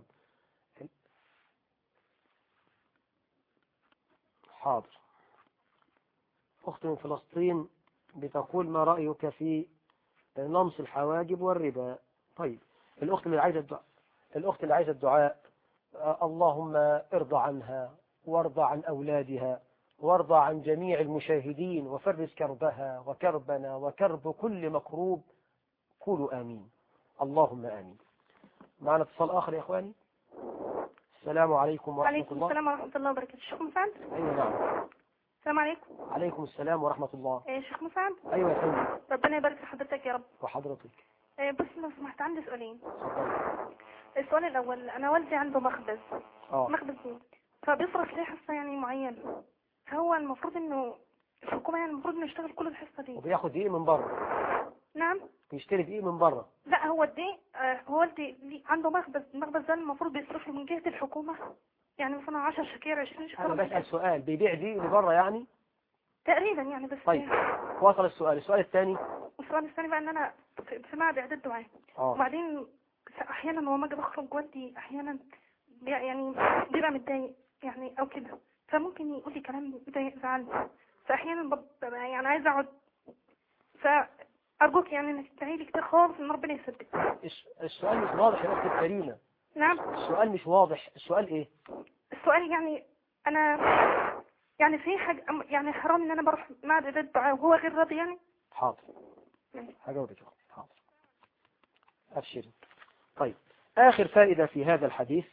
Speaker 2: حاضر أخت من فلسطين بتقول ما رأيك في نمص الحواجب والربا طيب الأخت اللي عايزة الدعاء الأخت اللي عايزة الدعاء آه، اللهم ارضى عنها وارضى عن أولادها وارضى عن جميع المشاهدين وفرج كربها وكربنا وكرب كل مكروب قولوا آمين اللهم آمين معنا اتصال آخر يا إخواني السلام عليكم ورحمة
Speaker 6: وعليكم
Speaker 2: الله
Speaker 6: السلام ورحمة الله وبركاته شيخ مسعد
Speaker 2: أيوة نعم
Speaker 6: السلام عليكم
Speaker 2: عليكم السلام ورحمة الله
Speaker 6: إيه شيخ مسعد
Speaker 2: أيوة يا فندم
Speaker 6: ربنا يبارك في حضرتك يا رب
Speaker 2: وحضرتك
Speaker 6: إيه بص لو سمحت عندي سؤالين
Speaker 2: اتفضلي.
Speaker 6: السؤال الأول أنا والدي عنده مخبز
Speaker 2: اه
Speaker 6: مخبز دين فبيصرف ليه حصة يعني معينة فهو المفروض إنه الحكومة يعني المفروض إنه يشتغل كل الحصة دي
Speaker 2: وبياخد دقيق من بره
Speaker 6: نعم
Speaker 2: بيشتري دقيق من بره
Speaker 6: لا هو الدين آه هو والدي ليه- عنده مخبز المخبز ده المفروض بيصرف له من جهة الحكومة يعني مثلا 10 شكير 20 شكير
Speaker 2: أنا بسأل سؤال بيبيع دقيق لبره يعني
Speaker 6: تقريبا يعني بس
Speaker 2: طيب وصل السؤال السؤال الثاني
Speaker 6: والسؤال الثاني بقى ان انا في في معهد اعداد دعاء
Speaker 2: اه
Speaker 6: وبعدين احيانا لما اجي بخرج والدي احيانا بي- يعني بيبقى متضايق يعني او كده فممكن يقول لي كلام يضايق زعلني فاحيانا ببقى يعني عايزه اقعد فارجوك يعني انك تدعي لي كتير خالص ان ربنا يثبت
Speaker 2: الس- السؤال مش واضح يا أختي الكريمة
Speaker 6: نعم
Speaker 2: السؤال مش واضح السؤال إيه
Speaker 6: السؤال يعني انا يعني في حاجه يعني حرام ان انا بروح معهد اعداد دعاء وهو غير راضي يعني
Speaker 2: حاضر هجاوبك يا أختي حاضر أبشري طيب آخر فائدة في هذا الحديث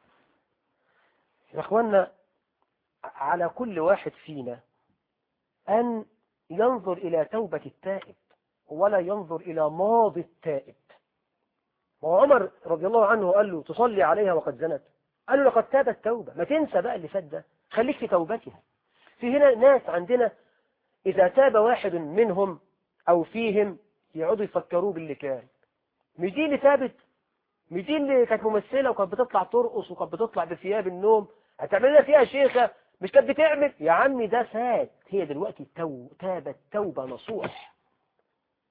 Speaker 2: يا أخوانا على كل واحد فينا أن ينظر إلى توبة التائب ولا ينظر إلى ماضي التائب وعمر رضي الله عنه قال له تصلي عليها وقد زنت قال له لقد تابت توبة ما تنسى بقى اللي فات ده خليك في توبتها في هنا ناس عندنا إذا تاب واحد منهم أو فيهم يقعدوا يفكروا باللي كان مش دي اللي تابت مش دي اللي كانت ممثلة وكانت بتطلع ترقص وكانت بتطلع بثياب النوم هتعمل لنا فيها شيخة مش كانت بتعمل يا عمي ده فات هي دلوقتي تو... تابت توبة نصوح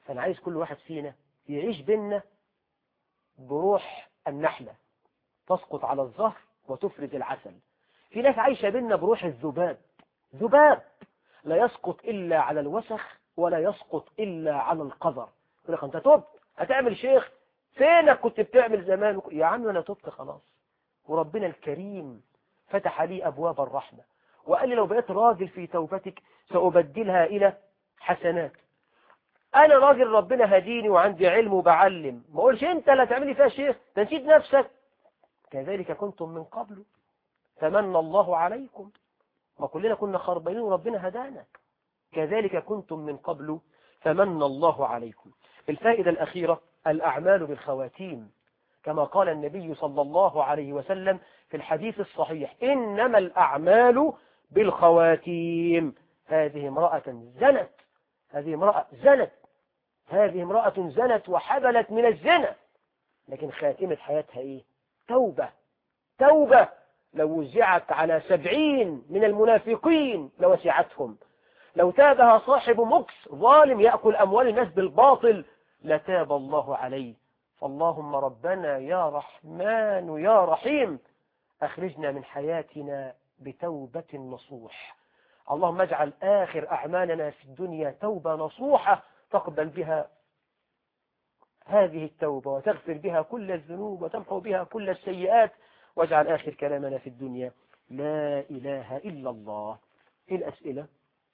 Speaker 2: فأنا عايز كل واحد فينا يعيش بينا بروح النحلة تسقط على الظهر وتفرز العسل في ناس عايشة بينا بروح الذباب ذباب لا يسقط إلا على الوسخ ولا يسقط إلا على القذر يقول لك أنت تبت هتعمل شيخ فينك كنت بتعمل زمان يا عم أنا تبت خلاص وربنا الكريم فتح لي أبواب الرحمة وقال لي لو بقيت راجل في توبتك سأبدلها إلى حسنات أنا راجل ربنا هديني وعندي علم وبعلم ما أقولش أنت لا تعملي فيها شيخ ده نسيت نفسك كذلك كنتم من قبل فمن الله عليكم ما كلنا كنا خربانين وربنا هدانا كذلك كنتم من قبل فمن الله عليكم الفائدة الأخيرة الأعمال بالخواتيم كما قال النبي صلى الله عليه وسلم في الحديث الصحيح إنما الأعمال بالخواتيم هذه امرأة زنت هذه امرأة زنت هذه امرأة زنت وحبلت من الزنا لكن خاتمة حياتها ايه توبة توبة لو وزعت على سبعين من المنافقين لوسعتهم لو تابها صاحب مكس ظالم يأكل أموال الناس بالباطل لتاب الله عليه فاللهم ربنا يا رحمن يا رحيم أخرجنا من حياتنا بتوبة نصوح اللهم اجعل آخر أعمالنا في الدنيا توبة نصوحة تقبل بها هذه التوبة وتغفر بها كل الذنوب وتمحو بها كل السيئات واجعل آخر كلامنا في الدنيا لا إله إلا الله إيه الأسئلة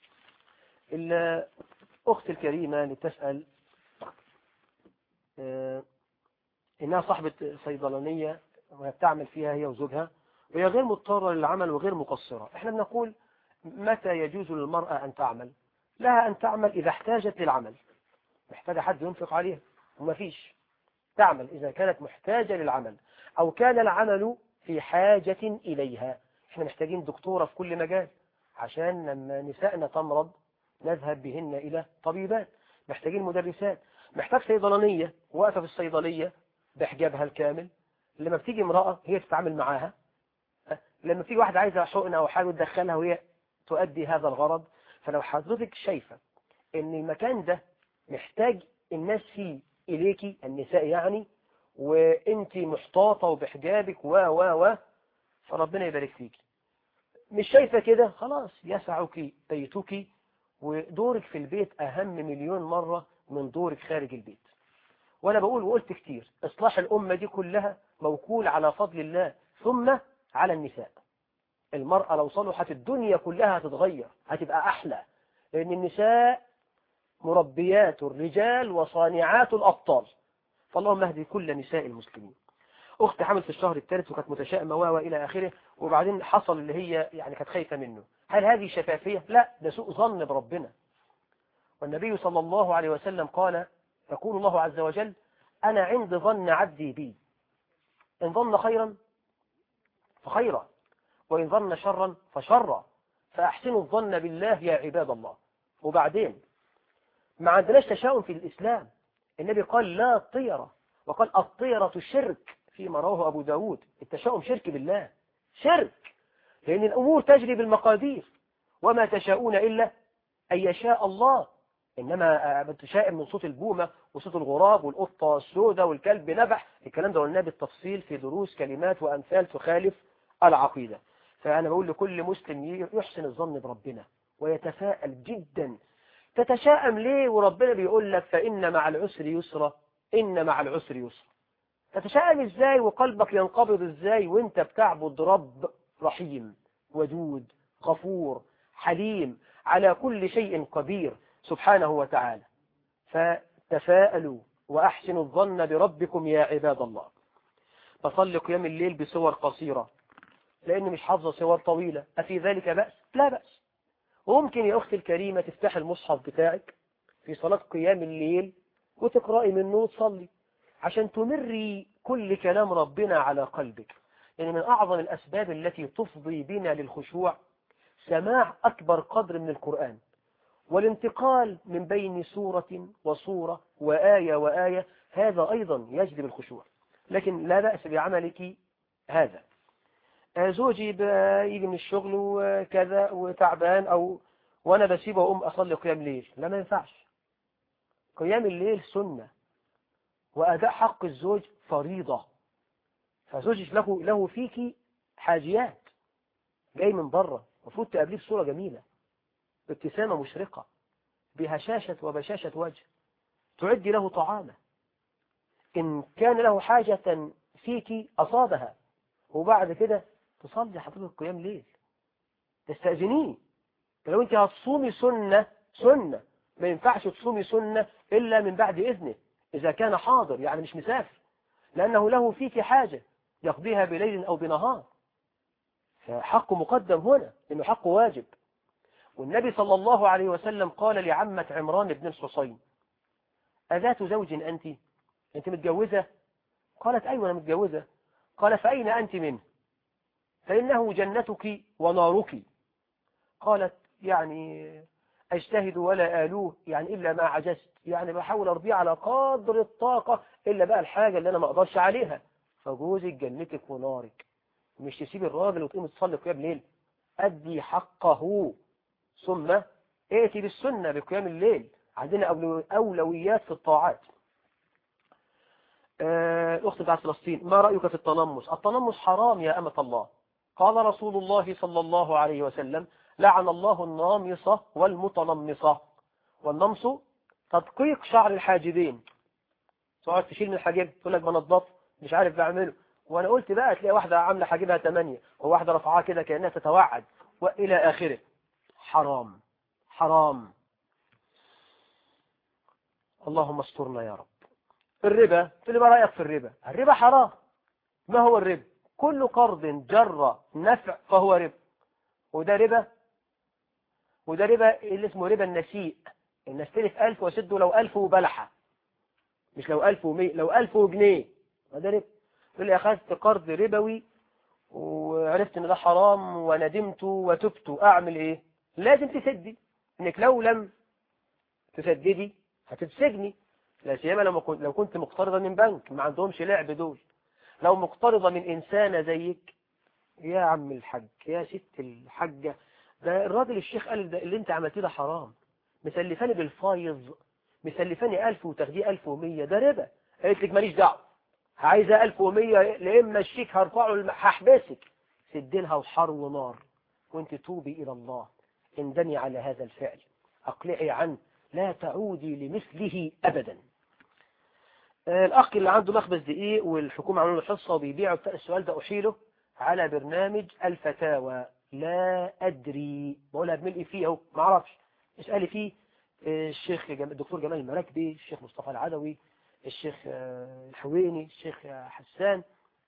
Speaker 2: الأخت الكريمة لتسأل آه، إنها صاحبة صيدلانية وهي بتعمل فيها هي وزوجها وهي غير مضطرة للعمل وغير مقصرة احنا بنقول متى يجوز للمرأة أن تعمل لها أن تعمل إذا احتاجت للعمل محتاجة حد ينفق عليها وما فيش تعمل إذا كانت محتاجة للعمل أو كان العمل في حاجة إليها احنا محتاجين دكتورة في كل مجال عشان لما نسائنا تمرض نذهب بهن إلى طبيبات محتاجين مدرسات محتاج صيدلانية واقفة في الصيدلية بحجابها الكامل لما بتيجي امرأة هي تتعامل معاها لما بتيجي واحدة عايزة حقنة أو حاجة تدخلها وهي تؤدي هذا الغرض فلو حضرتك شايفة ان المكان ده محتاج الناس فيه إليكي النساء يعني وانت محتاطة وبحجابك و و و فربنا يبارك فيك مش شايفة كده خلاص يسعك بيتك ودورك في البيت أهم مليون مرة من دورك خارج البيت وأنا بقول وقلت كتير إصلاح الأمة دي كلها موكول على فضل الله ثم على النساء المرأة لو صلحت الدنيا كلها هتتغير هتبقى أحلى لأن النساء مربيات الرجال وصانعات الأبطال فاللهم اهدي كل نساء المسلمين أختي حمل في الشهر الثالث وكانت متشائمة و إلى آخره وبعدين حصل اللي هي يعني كانت خايفة منه هل هذه شفافية؟ لا ده سوء ظن بربنا والنبي صلى الله عليه وسلم قال يقول الله عز وجل أنا عند ظن عبدي بي إن ظن خيرا فخيرا وإن ظن شرا فشرا فأحسنوا الظن بالله يا عباد الله وبعدين ما عندناش تشاؤم في الإسلام النبي قال لا طيرة وقال الطيرة شرك فيما رواه أبو داود التشاؤم شرك بالله شرك لأن الأمور تجري بالمقادير وما تشاءون إلا أن يشاء الله إنما تشائم من صوت البومة وصوت الغراب والقطة السوداء والكلب نبح الكلام ده قلناه بالتفصيل في دروس كلمات وأمثال تخالف العقيدة فأنا بقول لكل مسلم يحسن الظن بربنا ويتفائل جدا تتشائم ليه وربنا بيقول لك فإن مع العسر يسرا إن مع العسر يسرا تتشائم ازاي وقلبك ينقبض ازاي وانت بتعبد رب رحيم ودود غفور حليم على كل شيء قدير سبحانه وتعالى فتفاءلوا وأحسنوا الظن بربكم يا عباد الله فصل قيام الليل بصور قصيرة لأن مش حافظة صور طويلة أفي ذلك بأس؟ لا بأس وممكن يا أختي الكريمة تفتح المصحف بتاعك في صلاة قيام الليل وتقرأي منه وتصلي عشان تمري كل كلام ربنا على قلبك يعني من أعظم الأسباب التي تفضي بنا للخشوع سماع أكبر قدر من القرآن والانتقال من بين سورة وصورة وآية وآية هذا أيضا يجلب الخشوع لكن لا بأس بعملك هذا زوجي يجي من الشغل وكذا وتعبان أو وأنا بسيبه وأقوم أصلي قيام ليل لا ما ينفعش قيام الليل سنة وأداء حق الزوج فريضة فزوجك له له فيك حاجيات جاي من بره المفروض تقابليه بصورة جميلة ابتسامة مشرقة بهشاشة وبشاشة وجه تعدي له طعامه إن كان له حاجة فيك أصابها وبعد كده تصلي حضرتك قيام ليل تستأذنيه لو انت هتصومي سنة سنة ما ينفعش تصومي سنة إلا من بعد إذنه إذا كان حاضر يعني مش مسافر لأنه له فيك حاجة يقضيها بليل أو بنهار فحقه مقدم هنا إنه حقه واجب والنبي صلى الله عليه وسلم قال لعمة عمران بن الحصين أذات زوج أنت أنت متجوزة قالت أيوة أنا متجوزة قال فأين أنت منه فإنه جنتك ونارك قالت يعني أجتهد ولا آلوه يعني إلا ما عجزت يعني بحاول أرضيه على قدر الطاقة إلا بقى الحاجة اللي أنا ما أقدرش عليها فجوزك جنتك ونارك مش تسيب الراجل وتقوم تصلي قيام ليل أدي حقه ثم ائتي بالسنة بقيام الليل عندنا أولو- أولويات في الطاعات آه، الأخت بتاعت فلسطين ما رأيك في التنمس التنمس حرام يا أمة الله قال رسول الله صلى الله عليه وسلم لعن الله النامصة والمتنمصة والنمص تدقيق شعر الحاجبين تقعد تشيل من الحاجب تقول لك بنضف مش عارف بعمله وانا قلت بقى تلاقي واحدة عاملة حاجبها 8 وواحدة رفعها كده كأنها تتوعد والى اخره حرام حرام اللهم استرنا يا رب الربا تقول لي ما رأيك في الربا الربا حرام ما هو الربا كل قرض جر نفع فهو ربا وده ربا وده ربا اللي اسمه ربا النسيء ان استلف ألف واسده لو ألف وبلحة مش لو ألف ومية لو ألف وجنيه ده ربا تقول لي أخذت قرض ربوي وعرفت ان ده حرام وندمت وتبت أعمل إيه لازم تسدي انك لو لم تسددي هتتسجني لا سيما لو كنت لو كنت مقترضة من بنك ما عندهمش لعب دول لو مقترضة من إنسانة زيك يا عم الحاج يا ست الحاجة ده الراجل الشيخ قال ده اللي انت عملتيه ده حرام مسلفاني بالفايض مسلفاني ألف وتاخديه ألف ومية ده ربا قالت لك ماليش دعوة عايزة ألف ومية لإما الشيك هرفعه الم- هحبسك سدلها وحر ونار وانت توبي إلى الله اندمي على هذا الفعل أقلعي عنه لا تعودي لمثله أبدا آه، الأخ اللي عنده مخبز دقيق والحكومة عملوا له حصة وبيبيعوا بتاع السؤال ده أحيله على برنامج الفتاوى لا أدري بقولها بملء فيه أهو ما أعرفش اسألي فيه آه، الشيخ جم... الدكتور جمال المراكبي الشيخ مصطفى العدوي الشيخ آه، الحويني الشيخ آه، حسان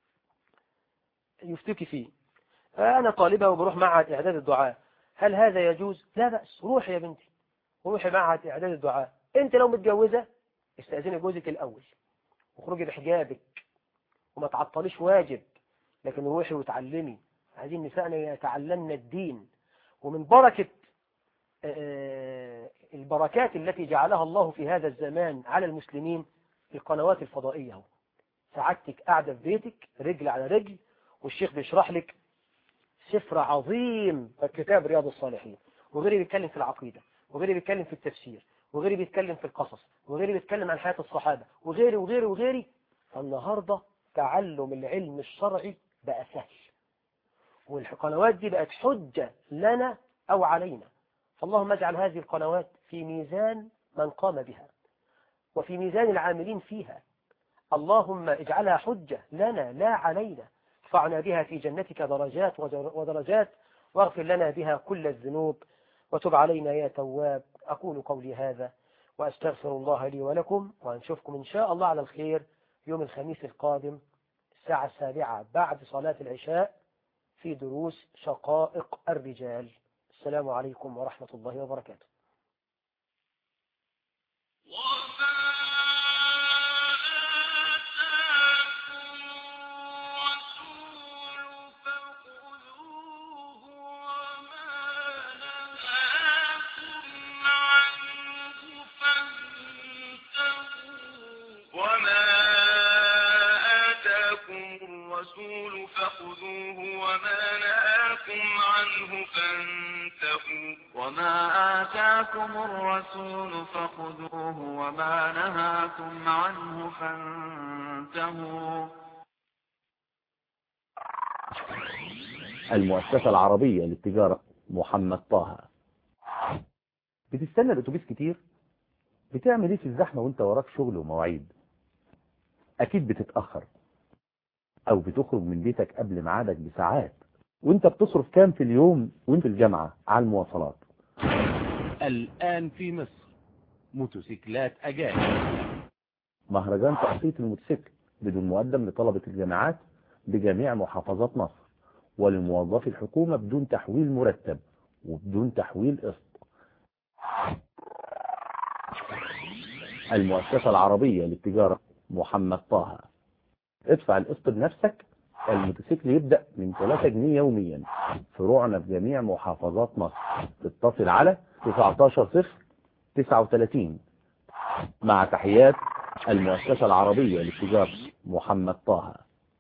Speaker 2: يفتكي فيه أنا طالبة وبروح معهد إعداد الدعاء هل هذا يجوز؟ لا بأس روحي يا بنتي روحي معهد إعداد الدعاء أنت لو متجوزة استأذني جوزك الأول واخرجي بحجابك وما تعطليش واجب لكن روحي وتعلمي عايزين نسائنا يتعلمن الدين ومن بركة آه، البركات التي جعلها الله في هذا الزمان على المسلمين القنوات الفضائية اهو. سعادتك قاعدة في بيتك رجل على رجل والشيخ بيشرح لك سفر عظيم كتاب رياض الصالحين وغيري بيتكلم في العقيدة وغيري بيتكلم في التفسير وغيري بيتكلم في القصص وغيري بيتكلم عن حياة الصحابة وغيري وغيري وغيري فالنهاردة تعلم العلم الشرعي بقى سهل والقنوات دي بقت حجة لنا أو علينا فاللهم اجعل هذه القنوات في ميزان من قام بها وفي ميزان العاملين فيها اللهم اجعلها حجة لنا لا علينا ارفعنا بها في جنتك درجات ودر- ودرجات واغفر لنا بها كل الذنوب وتب علينا يا تواب أقول قولي هذا وأستغفر الله لي ولكم وأنشوفكم إن شاء الله على الخير يوم الخميس القادم الساعة السابعة بعد صلاة العشاء في دروس شقائق الرجال السلام عليكم ورحمة الله وبركاته
Speaker 7: وما آتاكم الرسول فخذوه وما نهاكم عنه فانتهوا وما آتاكم الرسول فخذوه وما نهاكم عنه فانتهوا
Speaker 8: المؤسسة العربية للتجارة محمد طه بتستنى الاتوبيس كتير بتعمل ايه في الزحمة وانت وراك شغل ومواعيد اكيد بتتأخر او بتخرج من بيتك قبل ميعادك بساعات وانت بتصرف كام في اليوم وانت في الجامعة على المواصلات
Speaker 9: الآن في مصر موتوسيكلات أجانب
Speaker 8: مهرجان تقسيط الموتوسيكل بدون مقدم لطلبة الجامعات بجميع محافظات مصر ولموظفي الحكومة بدون تحويل مرتب وبدون تحويل قسط المؤسسة العربية للتجارة محمد طه ادفع القسط بنفسك الموتوسيكل يبدأ من 3 جنيه يوميا فروعنا في جميع محافظات مصر اتصل على 19 صفر 39 مع تحيات المؤسسة العربية للتجارة محمد طه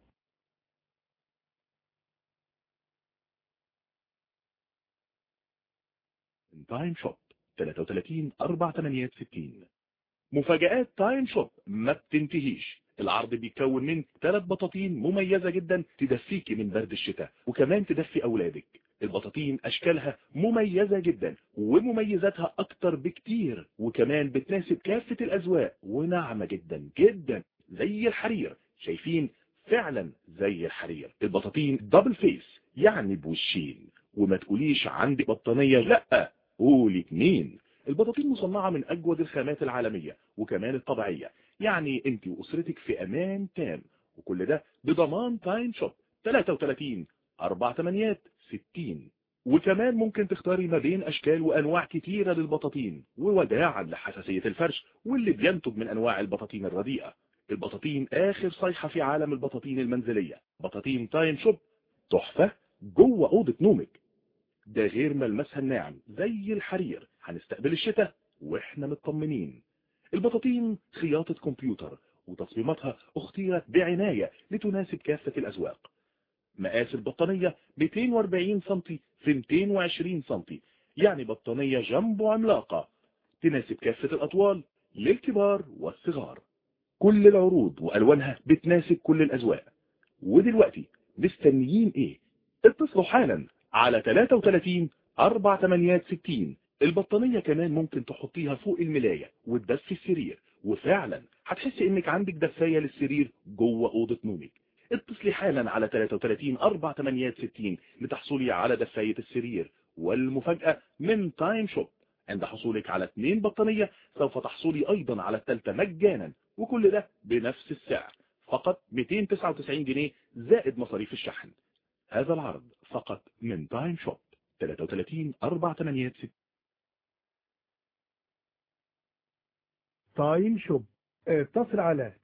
Speaker 10: تايم شوب 33 4860 مفاجآت تايم شوب ما بتنتهيش العرض بيتكون من ثلاث بطاطين مميزة جدا تدفيكي من برد الشتاء وكمان تدفي أولادك البطاطين أشكالها مميزة جدا ومميزاتها أكتر بكتير وكمان بتناسب كافة الأذواق وناعمة جدا جدا زي الحرير شايفين فعلا زي الحرير البطاطين دبل فيس يعني بوشين وما تقوليش عندي بطانية لا قولي اتنين البطاطين مصنعة من أجود الخامات العالمية وكمان الطبيعية يعني انت وأسرتك في أمان تام وكل ده بضمان تايم شوب 33 4 8 60 وكمان ممكن تختاري ما بين أشكال وأنواع كتيرة للبطاطين ووداعا لحساسية الفرش واللي بينتج من أنواع البطاطين الرديئة البطاطين آخر صيحة في عالم البطاطين المنزلية بطاطين تايم شوب تحفة جوه أوضة نومك ده غير ملمسها الناعم زي الحرير هنستقبل الشتاء واحنا مطمنين البطاطين خياطة كمبيوتر وتصميماتها اختيرت بعناية لتناسب كافة الأذواق مقاس البطانية 240 سنتي في 220 سنتي يعني بطانية جنبه عملاقة تناسب كافة الأطوال للكبار والصغار كل العروض وألوانها بتناسب كل الأذواق ودلوقتي مستنيين ايه اتصلوا حالا على 33 4860 البطانية كمان ممكن تحطيها فوق الملاية وتدفي السرير وفعلا هتحسي انك عندك دفاية للسرير جوه اوضة نومك اتصلي حالا على 33 4860 لتحصلي على دفاية السرير والمفاجأة من تايم شوب عند حصولك على اثنين بطانية سوف تحصلي ايضا على الثالثة مجانا وكل ده بنفس السعر فقط 299 جنيه زائد مصاريف الشحن هذا العرض فقط من تايم شوب 33 4860
Speaker 11: تايم شوب اتصل على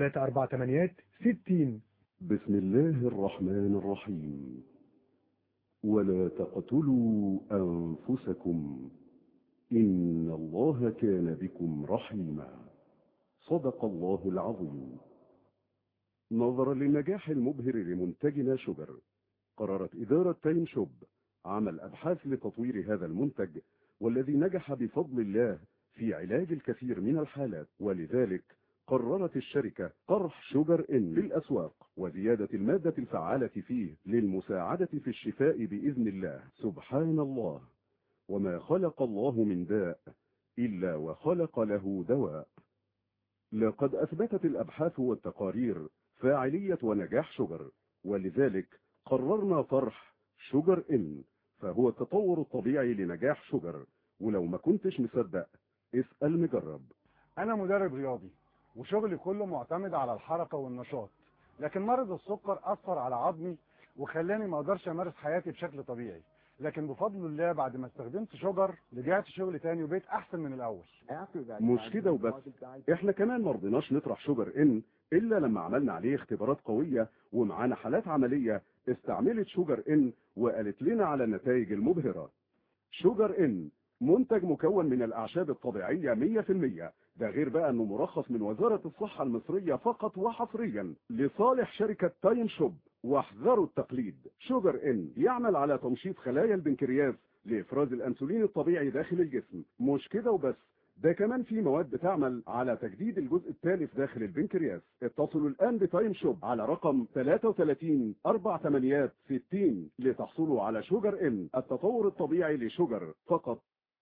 Speaker 11: 3348
Speaker 12: بسم الله الرحمن الرحيم ولا تقتلوا أنفسكم إن الله كان بكم رحيما صدق الله العظيم نظرا للنجاح المبهر لمنتجنا شوجر قررت إدارة تايم شوب عمل أبحاث لتطوير هذا المنتج والذي نجح بفضل الله في علاج الكثير من الحالات ولذلك قررت الشركة طرح شوجر إن في الأسواق وزيادة المادة الفعالة فيه للمساعدة في الشفاء بإذن الله سبحان الله وما خلق الله من داء إلا وخلق له دواء لقد أثبتت الأبحاث والتقارير فاعلية ونجاح شوجر ولذلك قررنا طرح شوجر إن فهو التطور الطبيعي لنجاح شوجر ولو ما كنتش مصدق اسأل مجرب
Speaker 13: انا مدرب رياضي وشغلي كله معتمد على الحركة والنشاط لكن مرض السكر اثر على عظمي وخلاني ما اقدرش امارس حياتي بشكل طبيعي لكن بفضل الله بعد ما استخدمت شجر رجعت شغل تاني وبقيت احسن من الاول
Speaker 12: مش كده وبس احنا كمان مرضناش نطرح شوجر ان الا لما عملنا عليه اختبارات قوية ومعانا حالات عملية استعملت شوجر ان وقالت لنا على النتائج المبهرة شوجر ان منتج مكون من الاعشاب الطبيعية 100% ده غير بقى انه مرخص من وزارة الصحة المصرية فقط وحصريا لصالح شركة تايم شوب واحذروا التقليد شوجر ان يعمل على تنشيط خلايا البنكرياس لإفراز الأنسولين الطبيعي داخل الجسم مش كده وبس ده كمان في مواد بتعمل على تجديد الجزء الثالث داخل البنكرياس اتصلوا الآن بتايم شوب على رقم 33 48 60 لتحصلوا على شوجر ان التطور الطبيعي لشوجر فقط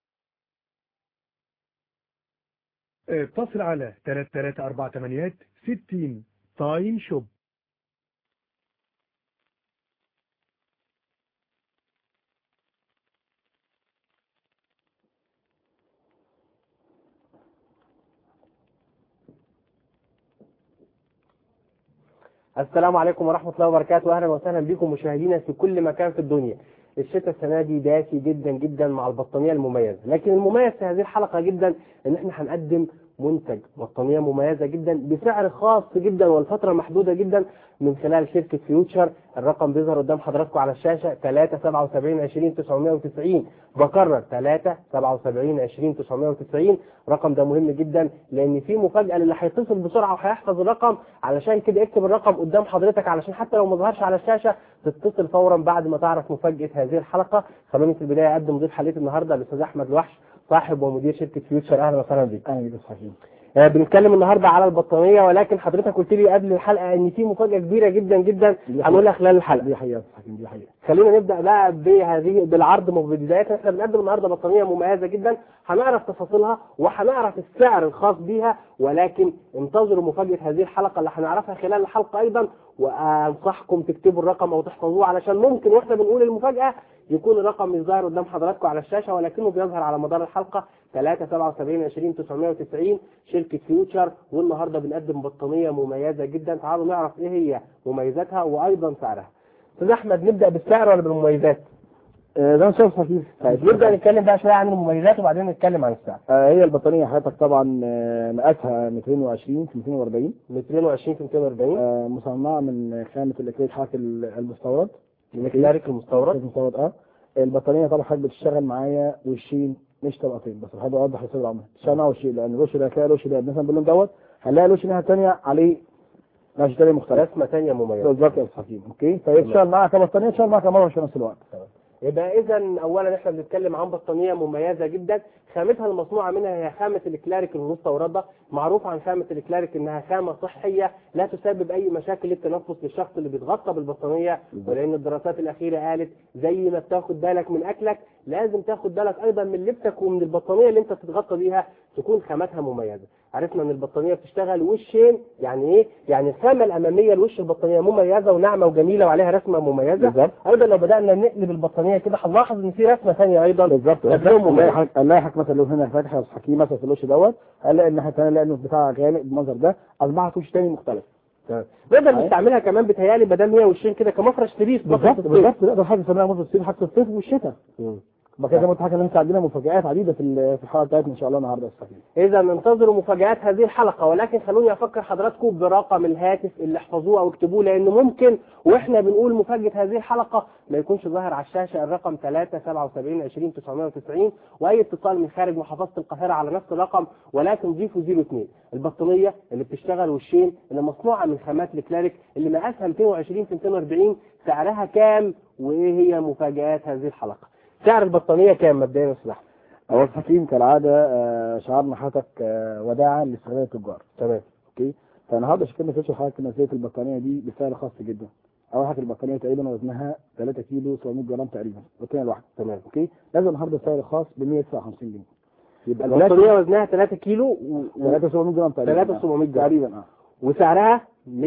Speaker 11: اتصل على 3348 60 تايم شوب
Speaker 14: السلام عليكم ورحمة الله وبركاته أهلا وسهلا بكم مشاهدينا في كل مكان في الدنيا الشتاء السنة دي دافي جدا جدا مع البطانية المميزة لكن المميز في هذه الحلقة جدا ان احنا هنقدم منتج بطانية مميزة جدا بسعر خاص جدا والفترة محدودة جدا من خلال شركة فيوتشر الرقم بيظهر قدام حضراتكم على الشاشة 3 77 20 990 بكرر 3 77 20 990 الرقم ده مهم جدا لان في مفاجأة للي هيتصل بسرعة وهيحفظ الرقم علشان كده اكتب الرقم قدام حضرتك علشان حتى لو ما ظهرش على الشاشة تتصل فورا بعد ما تعرف مفاجأة هذه الحلقة خلوني في البداية اقدم ضيف حلقتي النهارده الاستاذ احمد الوحش صاحب ومدير شركة فيوتشر اهلا وسهلا بك
Speaker 15: اهلا بك حبيبي
Speaker 14: آه، بنتكلم النهارده على البطانيه ولكن حضرتك قلت لي قبل الحلقه ان في مفاجاه كبيره جدا جدا هنقولها خلال الحلقه
Speaker 15: دي حقيقة حكيم دي حقيقة
Speaker 14: خلينا نبدا بقى بهذه بالعرض بدايه احنا بنقدم النهارده بطانيه مميزه جدا هنعرف تفاصيلها وهنعرف السعر الخاص بيها ولكن انتظروا مفاجاه هذه الحلقه اللي هنعرفها خلال الحلقه ايضا وانصحكم تكتبوا الرقم او تحفظوه علشان ممكن واحنا بنقول المفاجاه يكون الرقم مش ظاهر قدام حضراتكم على الشاشه ولكنه بيظهر على مدار الحلقه 3 77 20 990 شركه فيوتشر والنهارده بنقدم بطانيه مميزه جدا تعالوا نعرف ايه هي مميزاتها وايضا سعرها استاذ احمد نبدا بالسعر ولا بالمميزات؟
Speaker 15: آه، ده شايف حكيم
Speaker 14: طيب نبدا نتكلم بقى شويه عن المميزات وبعدين نتكلم عن السعر
Speaker 15: آه، هي البطانية حضرتك طبعا آه، مقاسها 220 في 240
Speaker 14: 220 في 240
Speaker 15: آه، مصنعة من خامة الاكريل حاك المستورد
Speaker 14: الاكلاريك المستورد
Speaker 15: المستورد اه البطانية طبعا حضرتك بتشتغل معايا وشين مش طبقتين بس حابب اوضح لسيد العمر بتشتغل معايا وشين لان الوش ده هتلاقي الوش ده مثلا باللون دوت هنلاقي الوش الناحية الثانية عليه نقش تاني مختلف
Speaker 14: رسمه ثانيه مميزه
Speaker 15: بالظبط يا استاذ حكيم اوكي فهي بتشتغل معاك كبطانية تشتغل معاك كمروه في نفس الوقت
Speaker 14: يبقى اذا اولا احنا بنتكلم عن بطانيه مميزه جدا خامتها المصنوعه منها هي خامه الكلاريك المستورده معروف عن خامه الكلاريك انها خامه صحيه لا تسبب اي مشاكل للتنفس للشخص اللي بيتغطى بالبطانيه ولان الدراسات الاخيره قالت زي ما بتاخد بالك من اكلك لازم تاخد بالك ايضا من لبسك ومن البطانيه اللي انت بتتغطى بيها تكون خامتها مميزه عرفنا ان البطانيه بتشتغل وشين يعني ايه يعني الخامه الاماميه لوش البطانيه مميزه وناعمه وجميله وعليها رسمه مميزه
Speaker 15: بالظبط.
Speaker 14: ايضا لو بدانا نقلب البطانيه كده هنلاحظ ان في رسمه ثانيه ايضا
Speaker 15: بالظبط
Speaker 14: رسمه مميزه
Speaker 15: هنلاقي حضرتك مثلا لو هنا فاتح يا استاذ حكيم مثلا في الوش دوت هنلاقي الناحيه الثانيه نلاقي انه بتاع غامق بالمنظر ده اصبحت وش تاني مختلف
Speaker 14: نقدر نستعملها كمان بتهيالي بدل هي وشين كده كمفرش تريس
Speaker 15: بالظبط بالظبط نقدر حاجه نسميها مصر الصيف حتى الصيف والشتاء بقى كده زي ما قلت حاجه ان احنا عندنا مفاجآت عديده في ال- في الحلقه بتاعتنا ان شاء الله النهارده يا استاذ حكيم
Speaker 14: اذا انتظروا مفاجآت هذه الحلقة ولكن خلوني افكر حضراتكم برقم الهاتف اللي احفظوه او اكتبوه لان ممكن واحنا بنقول مفاجأة هذه الحلقة ما يكونش ظاهر على الشاشة الرقم 3 77 20 990 واي اتصال من خارج محافظة القاهرة على نفس الرقم ولكن ضيفوا 02 البطانية اللي بتشتغل وشين اللي مصنوعة من خامات الكلاريك اللي مقاسها 220 في 240 سعرها كام وايه هي مفاجآت هذه الحلقة سعر البطانية كام مبدئيا يا استاذ أحمد؟
Speaker 15: هو استاذ حكيم كالعاده آه، شعارنا حضرتك آه، وداعا لاستغلال التجار
Speaker 14: تمام
Speaker 15: اوكي فالنهارده شكلنا فيش حضرتك نزلت البطانيه دي بسعر خاص جدا اول حاجه البطانيه تقريبا وزنها 3 كيلو 700 جرام تقريبا البطانيه الواحده
Speaker 14: تمام
Speaker 15: اوكي نازل النهارده سعر خاص ب 159 جنيه يبقى
Speaker 14: البطانية وزنها 3 كيلو و...
Speaker 15: 3700 جرام تقريبا
Speaker 14: 3700 جرام.
Speaker 15: تقريبا اه
Speaker 14: وسعرها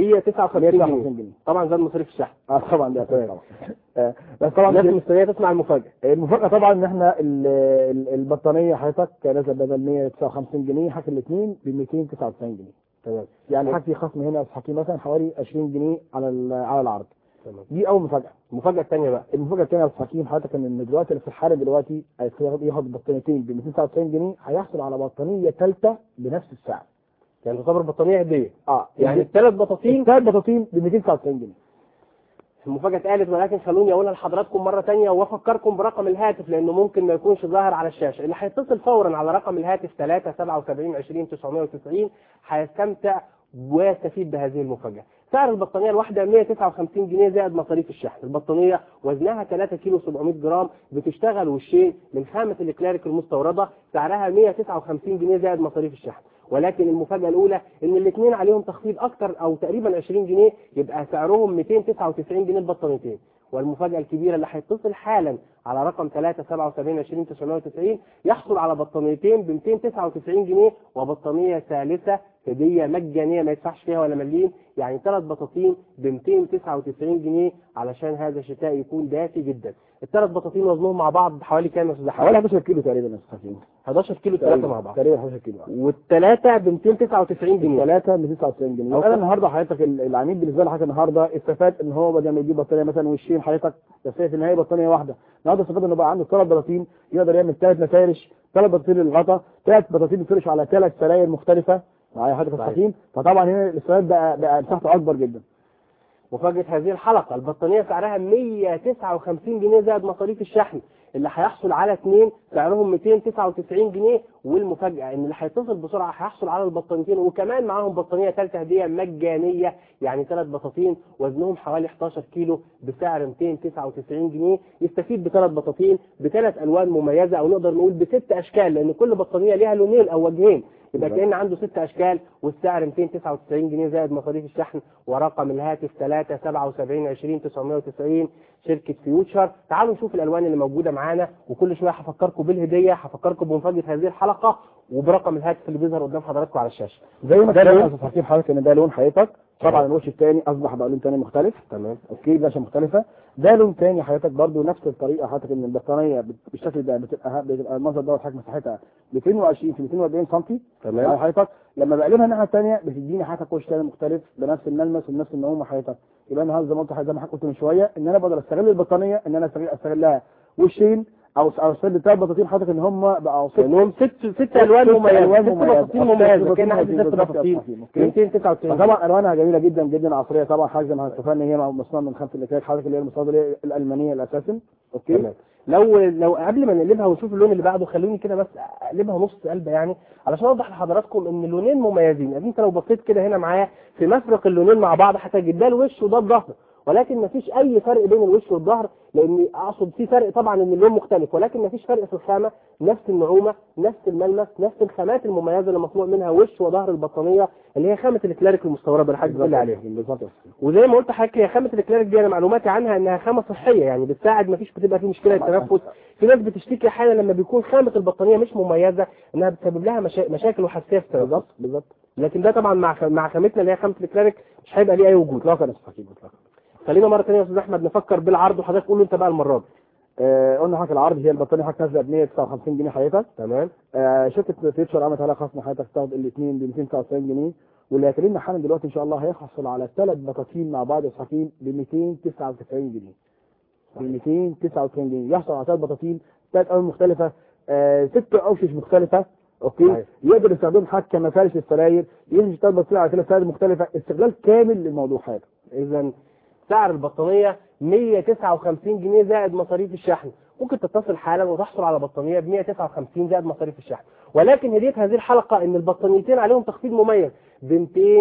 Speaker 14: 159 جنيه
Speaker 15: 159 جنيه
Speaker 14: طبعا زاد مصاريف الشحن
Speaker 15: اه طبعا ده طبعا آه، بس طبعا
Speaker 14: الناس مستنيه تسمع المفاجاه
Speaker 15: المفاجاه طبعا ان احنا ال- ال- البطانيه حضرتك نازله بدل 159 جنيه حاجه الاثنين ب 299 جنيه
Speaker 14: تمام
Speaker 15: يعني حاجه في خصم هنا يا أستاذ حكيم مثلا حوالي 20 جنيه على ال- على العرض
Speaker 14: تمام
Speaker 15: دي اول مفاجاه
Speaker 14: المفاجاه الثانيه بقى
Speaker 15: المفاجاه الثانيه يا استاذ حكيم حضرتك ان دلوقتي اللي في الحاله دلوقتي هياخد ياخد بطانيتين ب 299 جنيه هيحصل على بطانيه ثالثه بنفس السعر
Speaker 14: يعني تعتبر بطانيه هديه
Speaker 15: اه
Speaker 14: يعني الثلاث بطاطين
Speaker 15: الثلاث بطاطين ب 299 جنيه
Speaker 14: المفاجاه اتقالت ولكن خلوني اقولها لحضراتكم مره ثانيه وافكركم برقم الهاتف لانه ممكن ما يكونش ظاهر على الشاشه اللي هيتصل فورا على رقم الهاتف 3 77 20 990 هيستمتع ويستفيد بهذه المفاجاه سعر البطانيه الواحده 159 جنيه زائد مصاريف الشحن البطانيه وزنها 3 كيلو 700 جرام بتشتغل وشين من خامه الاكلاريك المستورده سعرها 159 جنيه زائد مصاريف الشحن ولكن المفاجاه الاولى ان الاثنين عليهم تخفيض اكتر او تقريبا 20 جنيه يبقى سعرهم 299 جنيه البطانيتين والمفاجاه الكبيره اللي هيتصل حالا على رقم 377 20 990 يحصل على بطانيتين ب 299 جنيه وبطانيه ثالثه هديه مجانيه ما يدفعش فيها ولا مليم يعني ثلاث بطاطين ب 299 جنيه علشان هذا الشتاء يكون دافي جدا الثلاث بطاطين وزنهم مع بعض حوالي كام يا استاذ أحمد؟
Speaker 15: حوالي 11 كيلو تقريبا يا استاذ حكيم
Speaker 14: 11 كيلو ثلاثه مع بعض
Speaker 15: تقريبا 11 كيلو
Speaker 14: والثلاثه ب 299 جنيه
Speaker 15: ثلاثة 299 جنيه
Speaker 14: أو
Speaker 15: انا النهارده حضرتك ال- العميل بالنسبه لحضرتك النهارده استفاد ان هو بدل ما يجيب بطاريه مثلا وشين حضرتك يستفيد في النهايه بطاريه واحده النهارده استفاد انه بقى عنده ثلاث بطاطين يقدر يعمل ثلاث مفارش ثلاث بطاطين للغطا ثلاث بطاطين بتفرش على ثلاث سراير مختلفه معايا حضرتك
Speaker 14: صحيح.
Speaker 15: الحكيم فطبعا هنا الاستفاد بقى بقى مساحته اكبر جدا
Speaker 14: مفاجأة هذه الحلقة البطانية سعرها 159 جنيه زائد مصاريف الشحن اللي هيحصل على اثنين سعرهم 299 جنيه والمفاجأة ان اللي هيتصل بسرعة هيحصل على البطانيتين وكمان معاهم بطانية ثالثة هدية مجانية يعني ثلاث بطاطين وزنهم حوالي 11 كيلو بسعر 299 جنيه يستفيد بثلاث بطاطين بثلاث الوان مميزة او نقدر نقول بست اشكال لان كل بطانية ليها لونين او وجهين يبقى
Speaker 15: بالظبط.
Speaker 14: كأن عنده ست اشكال والسعر 299 جنيه زائد مصاريف الشحن ورقم الهاتف 3 77 20 990 شركة فيوتشر تعالوا نشوف الالوان اللي موجودة معانا وكل شوية هفكركم بالهدية هفكركم بمفاجأة هذه الحلقة وبرقم الهاتف اللي بيظهر قدام حضراتكم على الشاشة
Speaker 15: زي ما
Speaker 14: ده
Speaker 15: اتفقنا
Speaker 14: لون؟
Speaker 15: يا استاذ حكيم حضرتك ان ده لون حضرتك طبعا الوش الثاني اصبح بقى لون ثاني مختلف
Speaker 14: تمام
Speaker 15: اوكي باشا مختلفه ده لون ثاني حضرتك برضو نفس الطريقه حضرتك ان البطانيه بت- بالشكل ده بتبقى بتبقى المنظر دوت حضرتك مساحتها 220 في 240 سم
Speaker 14: تمام.
Speaker 15: حضرتك لما بقلبها الناحيه الثانيه بتديني حضرتك وش ثاني مختلف بنفس الملمس وبنفس النعومه حضرتك يبقى انا زي ما قلت زي ما حضرتك قلت من شويه ان انا بقدر استغل البطانيه ان انا استغل استغلها وشين او او استغل ثلاث بطاطين حضرتك ان هم بقوا ست
Speaker 14: لانهم ست ست الوان مميزة
Speaker 15: ألوان
Speaker 14: ست بطاطين مميزة كأن عندي ست
Speaker 15: بالظبط يا
Speaker 14: بطاطين
Speaker 15: أستاذ حكيم. أوكي.
Speaker 14: 299
Speaker 15: فطبعا الوانها جميله جدا جدا عصريه طبعا حاجه زي ما اتفقنا ان هي مصنوعه من خامه الاكريليك حضرتك اللي هي المصادر الالمانيه الاساسا اوكي
Speaker 14: تمام لو لو قبل ما نقلبها ونشوف اللون اللي بعده خلوني كده بس اقلبها نص قلبه يعني علشان اوضح لحضراتكم ان اللونين مميزين يعني انت لو بصيت كده هنا معايا في مفرق اللونين مع بعض هتجد ده الوش وده الظهر ولكن مفيش اي فرق بين الوش والظهر لان اقصد في فرق طبعا ان اللون مختلف ولكن مفيش فرق في الخامه نفس النعومه نفس الملمس نفس الخامات المميزه اللي مصنوع منها وش وظهر البطانيه اللي هي خامه الاكلاريك المستورده اللي حضرتك بتقول عليها
Speaker 15: بالظبط يا أستاذ.
Speaker 14: وزي ما قلت لحضرتك هي خامه الاكلاريك دي انا معلوماتي عنها انها خامه صحيه يعني بتساعد ما فيش بتبقى في مشكله التنفس في ناس بتشتكي احيانا لما بيكون خامه البطانيه مش مميزه انها بتسبب لها مشا... مشاكل وحساسيه في التنفس
Speaker 15: بالظبط بالظبط
Speaker 14: لكن ده طبعا مع خ... مع خامتنا اللي هي خامه الاكلاريك مش هيبقى ليه اي وجود
Speaker 15: اطلاقا يا استاذ حكيم اطلاقا
Speaker 14: خلينا مره ثانيه يا استاذ احمد نفكر بالعرض وحضرتك قول له انت بقى المره دي
Speaker 15: آه قلنا حضرتك العرض هي البطانيه حضرتك نازله ب 159 جنيه حضرتك
Speaker 14: تمام
Speaker 15: آه شركه فيتشر عملت عليها خصم حضرتك تاخد الاثنين ب 299 جنيه واللي هيكلمنا حالا دلوقتي ان شاء الله هيحصل على ثلاث بطاطين مع بعض يا استاذ حكيم ب 299 جنيه ب 299 جنيه يحصل على ثلاث بطاطين ثلاث الوان مختلفه آه ست اوشش مختلفه اوكي
Speaker 14: صحيح.
Speaker 15: يقدر يستخدمهم حتى كمفارش للسراير يمشي ثلاث بطاطين على ثلاث سراير مختلفه استغلال كامل للموضوع حضرتك
Speaker 14: اذا سعر البطانيه 159 جنيه زائد مصاريف الشحن ممكن تتصل حالا وتحصل على بطانيه ب 159 زائد مصاريف الشحن ولكن هديه هذه الحلقه ان البطانيتين عليهم تخفيض مميز ب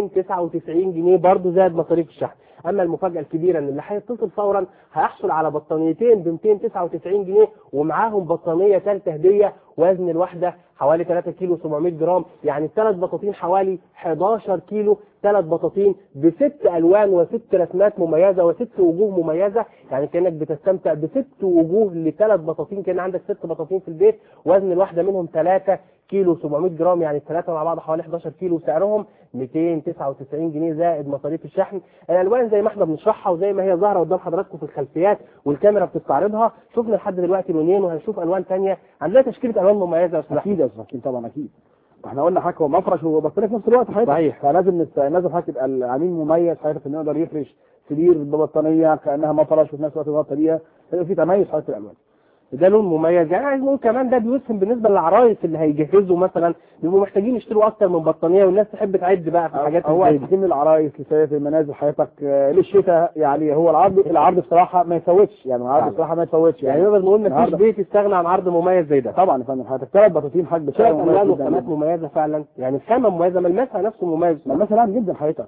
Speaker 14: 299 جنيه برضه زائد مصاريف الشحن اما المفاجاه الكبيره ان اللي هيتصل فورا هيحصل على بطانيتين ب 299 جنيه ومعاهم بطانيه ثالثه هديه وزن الواحده حوالي 3 كيلو 700 جرام يعني الثلاث بطاطين حوالي 11 كيلو ثلاث بطاطين بست الوان وست رسمات مميزه وست وجوه مميزه يعني كانك بتستمتع بست وجوه لثلاث بطاطين كان عندك ست بطاطين في البيت وزن الواحده منهم 3 كيلو 700 جرام يعني الثلاثه مع بعض حوالي 11 كيلو سعرهم 299 جنيه زائد مصاريف الشحن الالوان زي ما احنا بنشرحها وزي ما هي ظاهره قدام حضراتكم في الخلفيات والكاميرا بتستعرضها شفنا لحد دلوقتي لونين وهنشوف الوان ثانيه عندنا تشكيله الوان مميزه يا استاذ
Speaker 15: اكيد يا استاذ حكيم طبعا اكيد احنا قلنا حضرتك هو مفرش وبطاريه في نفس الوقت حضرتك
Speaker 14: صحيح.
Speaker 15: فلازم نست... لازم حضرتك يبقى العميل مميز حضرتك انه يقدر يفرش سرير ببطانيه كانها مفرش وفي نفس الوقت غطى بيها يبقى في تميز حضرتك في الالوان
Speaker 14: ده لون مميز يعني عايز نقول كمان ده بيوسم بالنسبه للعرايس اللي هيجهزوا مثلا بيبقوا محتاجين يشتروا اكتر من بطانيه والناس تحب تعد بقى في الحاجات
Speaker 15: هو
Speaker 14: اللي زي دي.
Speaker 15: هيتم للعرايس لسيف المنازل حياتك آه، للشتاء يعني هو العرض العرض بصراحه ما يفوتش يعني العرض
Speaker 14: فعلا.
Speaker 15: بصراحه ما يفوتش
Speaker 14: يعني نقدر نقول مفيش
Speaker 15: النهاردة-
Speaker 14: بيت يستغنى عن عرض مميز زي ده
Speaker 15: طبعا يا فندم حضرتك ثلاث بطاطين حاج
Speaker 14: ثلاث
Speaker 15: بسعر مميز
Speaker 14: الوان
Speaker 15: جداً
Speaker 14: وخامات
Speaker 15: جداً.
Speaker 14: مميزه فعلا يعني الخامه مميزه ملمسها نفسه مميز
Speaker 15: مثلا جدا حضرتك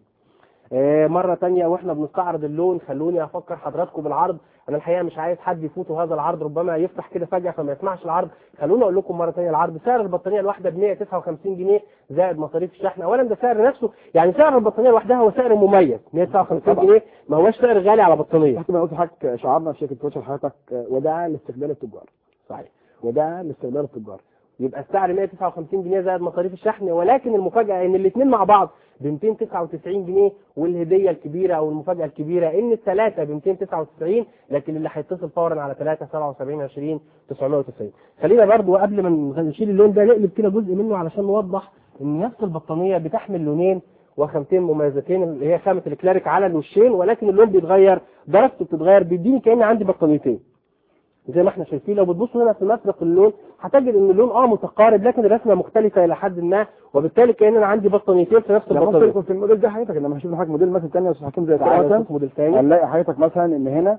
Speaker 14: آه، مرة تانية واحنا بنستعرض اللون خلوني افكر حضراتكم بالعرض انا الحقيقة مش عايز حد يفوته هذا العرض ربما يفتح كده فجأة فما يسمعش العرض خلوني اقول لكم مرة تانية العرض سعر البطانية الواحدة ب 159 جنيه زائد مصاريف الشحن اولا ده سعر نفسه يعني سعر البطانية لوحدها هو سعر مميز 159
Speaker 15: طبعا.
Speaker 14: جنيه ما هوش سعر غالي على بطانية
Speaker 15: تحت ما قلت حضرتك شعارنا في شركه كوتش حضرتك آه، وداعا لاستقبال التجار
Speaker 14: صحيح
Speaker 15: وداعا لاستقبال التجار
Speaker 14: يبقى السعر 159 جنيه زائد مصاريف الشحن ولكن المفاجأة ان الاثنين مع بعض ب 299 جنيه والهدية الكبيرة او المفاجأة الكبيرة ان الثلاثة ب 299 لكن اللي هيتصل فورا على 3 77 20 990 خلينا برضو قبل ما نشيل اللون ده نقلب كده جزء منه علشان نوضح ان نفس البطانية بتحمل لونين وخامتين مميزتين اللي هي خامة الكلاريك على الوشين ولكن اللون بيتغير درجته بتتغير بيديني كأن عندي بطانيتين زي ما احنا شايفين لو بتبصوا هنا في مفرق اللون هتجد ان اللون اه متقارب لكن الرسمه مختلفه الى حد ما وبالتالي كان انا عندي بطانيتين في نفس
Speaker 15: ده ممكن
Speaker 14: البطانيه
Speaker 15: يكون في الموديل ده حضرتك انما هنشوف حضرتك موديل مثلا ثاني يا استاذ حكيم زي
Speaker 14: تعالى
Speaker 15: كده مثلا
Speaker 14: نشوف موديل ثاني
Speaker 15: هنلاقي حضرتك مثلا ان هنا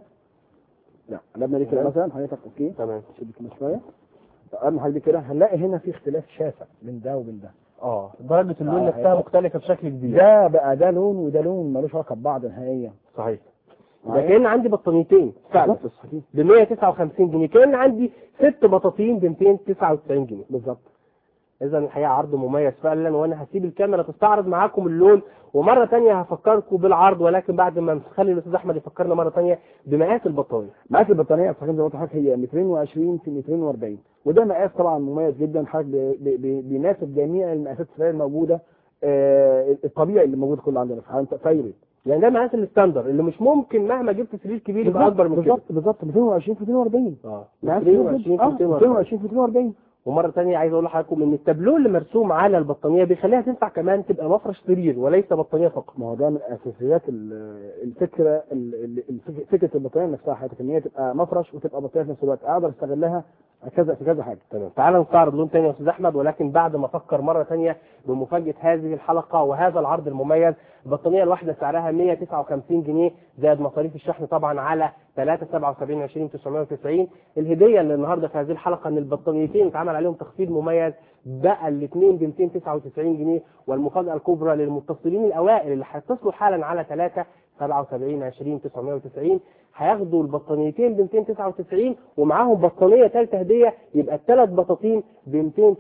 Speaker 15: لا قلبنا دي كده
Speaker 14: تمام.
Speaker 15: مثلا حضرتك اوكي
Speaker 14: تمام
Speaker 15: شد كده شويه قلبنا حضرتك دي كده هنلاقي هنا في اختلاف شاسع بين ده وبين ده
Speaker 14: اه درجه اللون
Speaker 15: آه،
Speaker 14: نفسها
Speaker 15: هي-
Speaker 14: مختلفه بشكل كبير
Speaker 15: ده بقى ده لون وده لون ملوش علاقه ببعض نهائيا
Speaker 14: صحيح ده كان عندي بطانيتين فعلا
Speaker 15: بالظبط يا حكيم
Speaker 14: ب 159 جنيه كان عندي ست بطاطين ب 299 جنيه
Speaker 15: بالظبط
Speaker 14: اذا الحقيقه عرض مميز فعلا وانا هسيب الكاميرا تستعرض معاكم اللون ومره ثانيه هفكركم بالعرض ولكن بعد ما نخلي الاستاذ احمد يفكرنا مره ثانيه بمقاس البطانيه
Speaker 15: مقاس البطانيه يا استاذ حكيم زي ما قلت لحضرتك هي 220 في 240 وده مقاس طبعا مميز جدا حضرتك بي- بي- بي- بيناسب جميع المقاسات السرير الموجوده آه، الطبيعي اللي موجود كله عندنا في فايري
Speaker 14: يعني ده مقاس الستاندر اللي مش ممكن مهما جبت سرير كبير يبقى اكبر من كده
Speaker 15: بالظبط بالظبط 220 في 240
Speaker 14: اه
Speaker 15: مقاس
Speaker 14: 220
Speaker 15: كبير
Speaker 14: في
Speaker 15: جدا. آه، 220 في 240
Speaker 14: ومره ثانيه عايز اقول لحضراتكم ان التابلو اللي مرسوم على البطانيه بيخليها تنفع كمان تبقى مفرش سرير وليس بطانيه فقط
Speaker 15: ما هو ده من اساسيات ال- الفكره ال- ال- الفك- فكره البطاريه نفسها حضرتك ان هي تبقى مفرش وتبقى بطاريه في نفس الوقت اقدر استغلها كذا في كذا حاجه
Speaker 14: تمام تعال نستعرض لون تاني يا استاذ احمد ولكن بعد ما افكر مره تانية بمفاجاه هذه الحلقه وهذا العرض المميز البطانيه الواحده سعرها 159 جنيه زائد مصاريف الشحن طبعا على 3 77 20 990 الهديه اللي النهارده في هذه الحلقه ان البطانيتين اتعمل عليهم تخفيض مميز بقى الاثنين ب 299 جنيه والمفاجاه الكبرى للمتصلين الاوائل اللي هيتصلوا حالا على 3 77 20 990 هياخدوا البطانيتين ب 299 ومعاهم بطانيه ثالثه هديه يبقى الثلاث بطاطين ب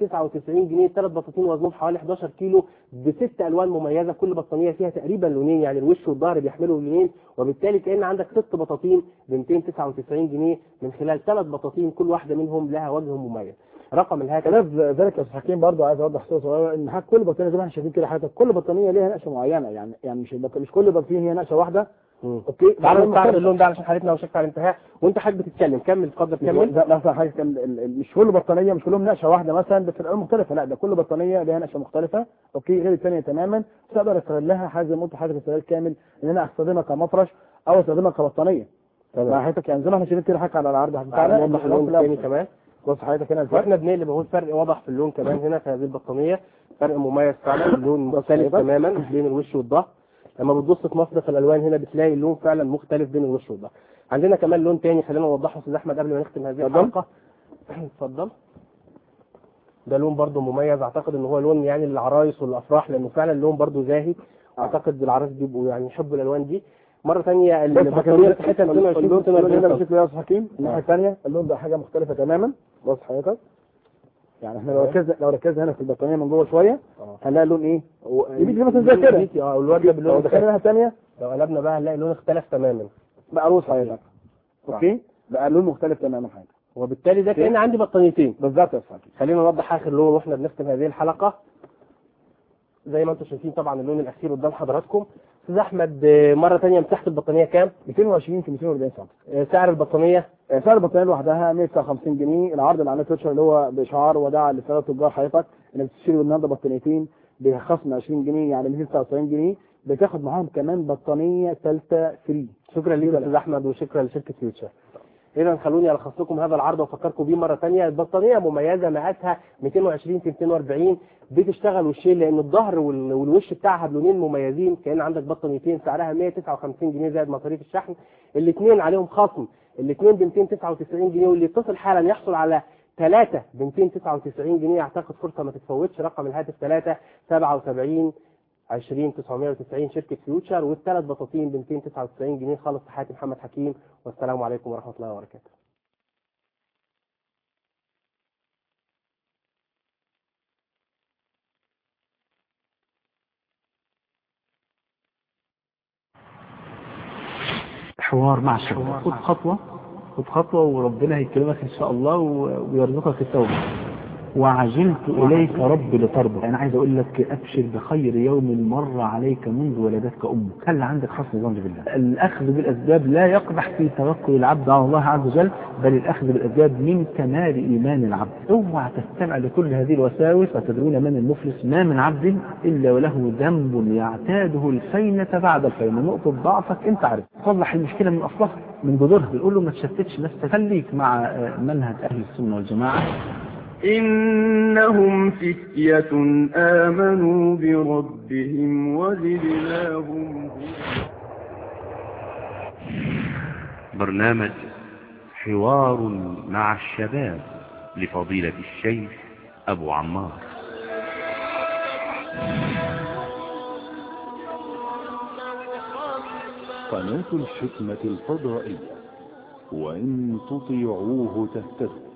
Speaker 14: 299 جنيه الثلاث بطاطين وزنهم حوالي 11 كيلو بست الوان مميزه كل بطانيه فيها تقريبا لونين يعني الوش والظهر بيحملوا لونين وبالتالي كان عندك ست بطاطين ب 299 جنيه من خلال ثلاث بطاطين كل واحده منهم لها وجه مميز رقم الهاتف
Speaker 15: خلاف ذلك يا استاذ حكيم برضه عايز اوضح صوره صغيره ان حضرتك كل بطانيه زي ما احنا شايفين كده حضرتك كل بطانيه ليها نقشه معينه يعني يعني مش البط- مش كل بطانيه هي نقشه واحده اوكي
Speaker 14: تعالوا نستعرض اللون ده علشان حالتنا وشك على الانتهاء وانت حضرتك بتتكلم كمل اتفضل كمل
Speaker 15: لا مثلا حاجه كان ال- ال- مش كل بطانيه مش كلهم نقشه واحده مثلا بس الالوان مختلفه لا ده كل بطانيه ليها نقشه مختلفه اوكي غير الثانيه تماما تقدر استغلها حاجه زي ما قلت حضرتك استغلال كامل ان انا استخدمها كمفرش او استخدمها كبطانيه
Speaker 14: تمام.
Speaker 15: مع حضرتك يعني زي ما احنا شايفين كده حضرتك على العرض
Speaker 14: تعالى نوضح اللون الثاني كمان
Speaker 15: بص حضرتك هنا الفرق
Speaker 14: واحنا بنقلب اهو الفرق واضح في اللون كمان هنا في هذه البطانيه فرق مميز فعلا اللون مختلف
Speaker 15: حضرتك.
Speaker 14: تماما بين الوش والظهر لما بتبص في مصدق الالوان هنا بتلاقي اللون فعلا مختلف بين الوش والظهر عندنا كمان لون تاني خلينا نوضحه استاذ احمد قبل ما نختم هذه
Speaker 15: اتفضل.
Speaker 14: الحلقه اتفضل ده لون برضو مميز اعتقد ان هو لون يعني للعرايس والافراح لانه فعلا لون برضو زاهي اعتقد العرايس بيبقوا يعني يحبوا الالوان دي مره ثانيه البطانيه بتاعتها 22
Speaker 15: اللون اللون هنا
Speaker 14: 42
Speaker 15: بشكل يا استاذ حكيم الناحيه الثانيه اللون ده حاجه مختلفه تماما بص حضرتك يعني احنا لو ركزنا لو ركزنا هنا في البطانيه من جوه شويه هنلاقي اللون ايه يميل كده مثلا زي كده
Speaker 14: اه والورده باللون
Speaker 15: لو دخلنا الناحيه الثانيه
Speaker 14: لو قلبنا بقى هنلاقي اللون اختلف تماما
Speaker 15: بقى روز حضرتك اوكي بقى اللون مختلف تماما حضرتك
Speaker 14: وبالتالي ده كان عندي بطانيتين
Speaker 15: بالظبط يا استاذ حكيم
Speaker 14: خلينا نوضح اخر لون واحنا بنختم هذه الحلقه زي ما انتم شايفين طبعا اللون الاخير قدام حضراتكم استاذ احمد آه، مره ثانيه مساحه البطانيه كام
Speaker 15: 220 في 240 سم
Speaker 14: آه، سعر البطانيه
Speaker 15: آه، سعر البطانيه لوحدها 159 جنيه العرض اللي على تويتر اللي هو بشعار وداع لثلاث تجار حضرتك انك تشتري النهارده بطانيتين بخصم 20 جنيه يعني 299 جنيه بتاخد معاهم كمان بطانيه ثالثه فري
Speaker 14: شكرا ليك يا استاذ احمد وشكرا لشركه فيوتشر اذا خلوني الخص لكم هذا العرض وافكركم بيه مره ثانيه البطانيه مميزه مقاسها 220 في 240 بتشتغل وشين لان الظهر وال- والوش بتاعها بلونين مميزين كان عندك بطانيتين سعرها 159 جنيه زائد مصاريف الشحن الاثنين عليهم خصم الاثنين ب 299 جنيه واللي يتصل حالا يحصل على ثلاثة ب 299 جنيه اعتقد فرصة ما تتفوتش رقم الهاتف 3 77 20 990 شركة فيوتشر والثلاث بطاطين ب 299 جنيه خالص تحياتي محمد حكيم والسلام عليكم ورحمة الله وبركاته
Speaker 16: حوار مع الشباب خد خطوة خد خطوة وربنا هيكرمك إن شاء الله و- ويرزقك التوبة وعجلت إليك رب لترضى أنا عايز أقول لك أبشر بخير يوم مر عليك منذ ولدتك أمك هل عندك حسن ظن بالله الأخذ بالأسباب لا يقدح في توكل العبد على الله عز وجل بل الأخذ بالأسباب من كمال إيمان العبد اوعى تستمع لكل هذه الوساوس وتدرون من المفلس ما من عبد إلا وله ذنب يعتاده الفينة بعد الفينة نقطة ضعفك أنت عارف تصلح المشكلة من أصلها من جذورها بنقول له ما تشتتش نفسك خليك مع آه، منهج أهل السنة والجماعة
Speaker 1: إنهم فتية آمنوا بربهم وزدناهم
Speaker 17: برنامج حوار مع الشباب لفضيلة الشيخ أبو عمار
Speaker 12: قناة الحكمة الفضائية وإن تطيعوه تهتدوا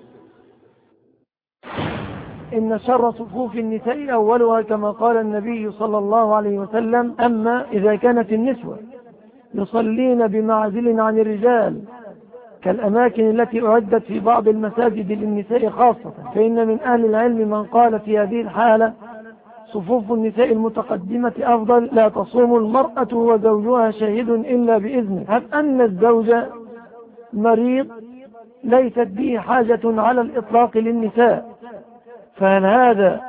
Speaker 18: إن شر صفوف النساء أولها كما قال النبي صلى الله عليه وسلم أما إذا كانت النسوة يصلين بمعزل عن الرجال كالأماكن التي أعدت في بعض المساجد للنساء خاصة فإن من أهل العلم من قال في هذه الحالة صفوف النساء المتقدمة أفضل لا تصوم المرأة وزوجها شاهد إلا بإذنه هب أن الزوج مريض ليست به حاجة على الإطلاق للنساء فهل هذا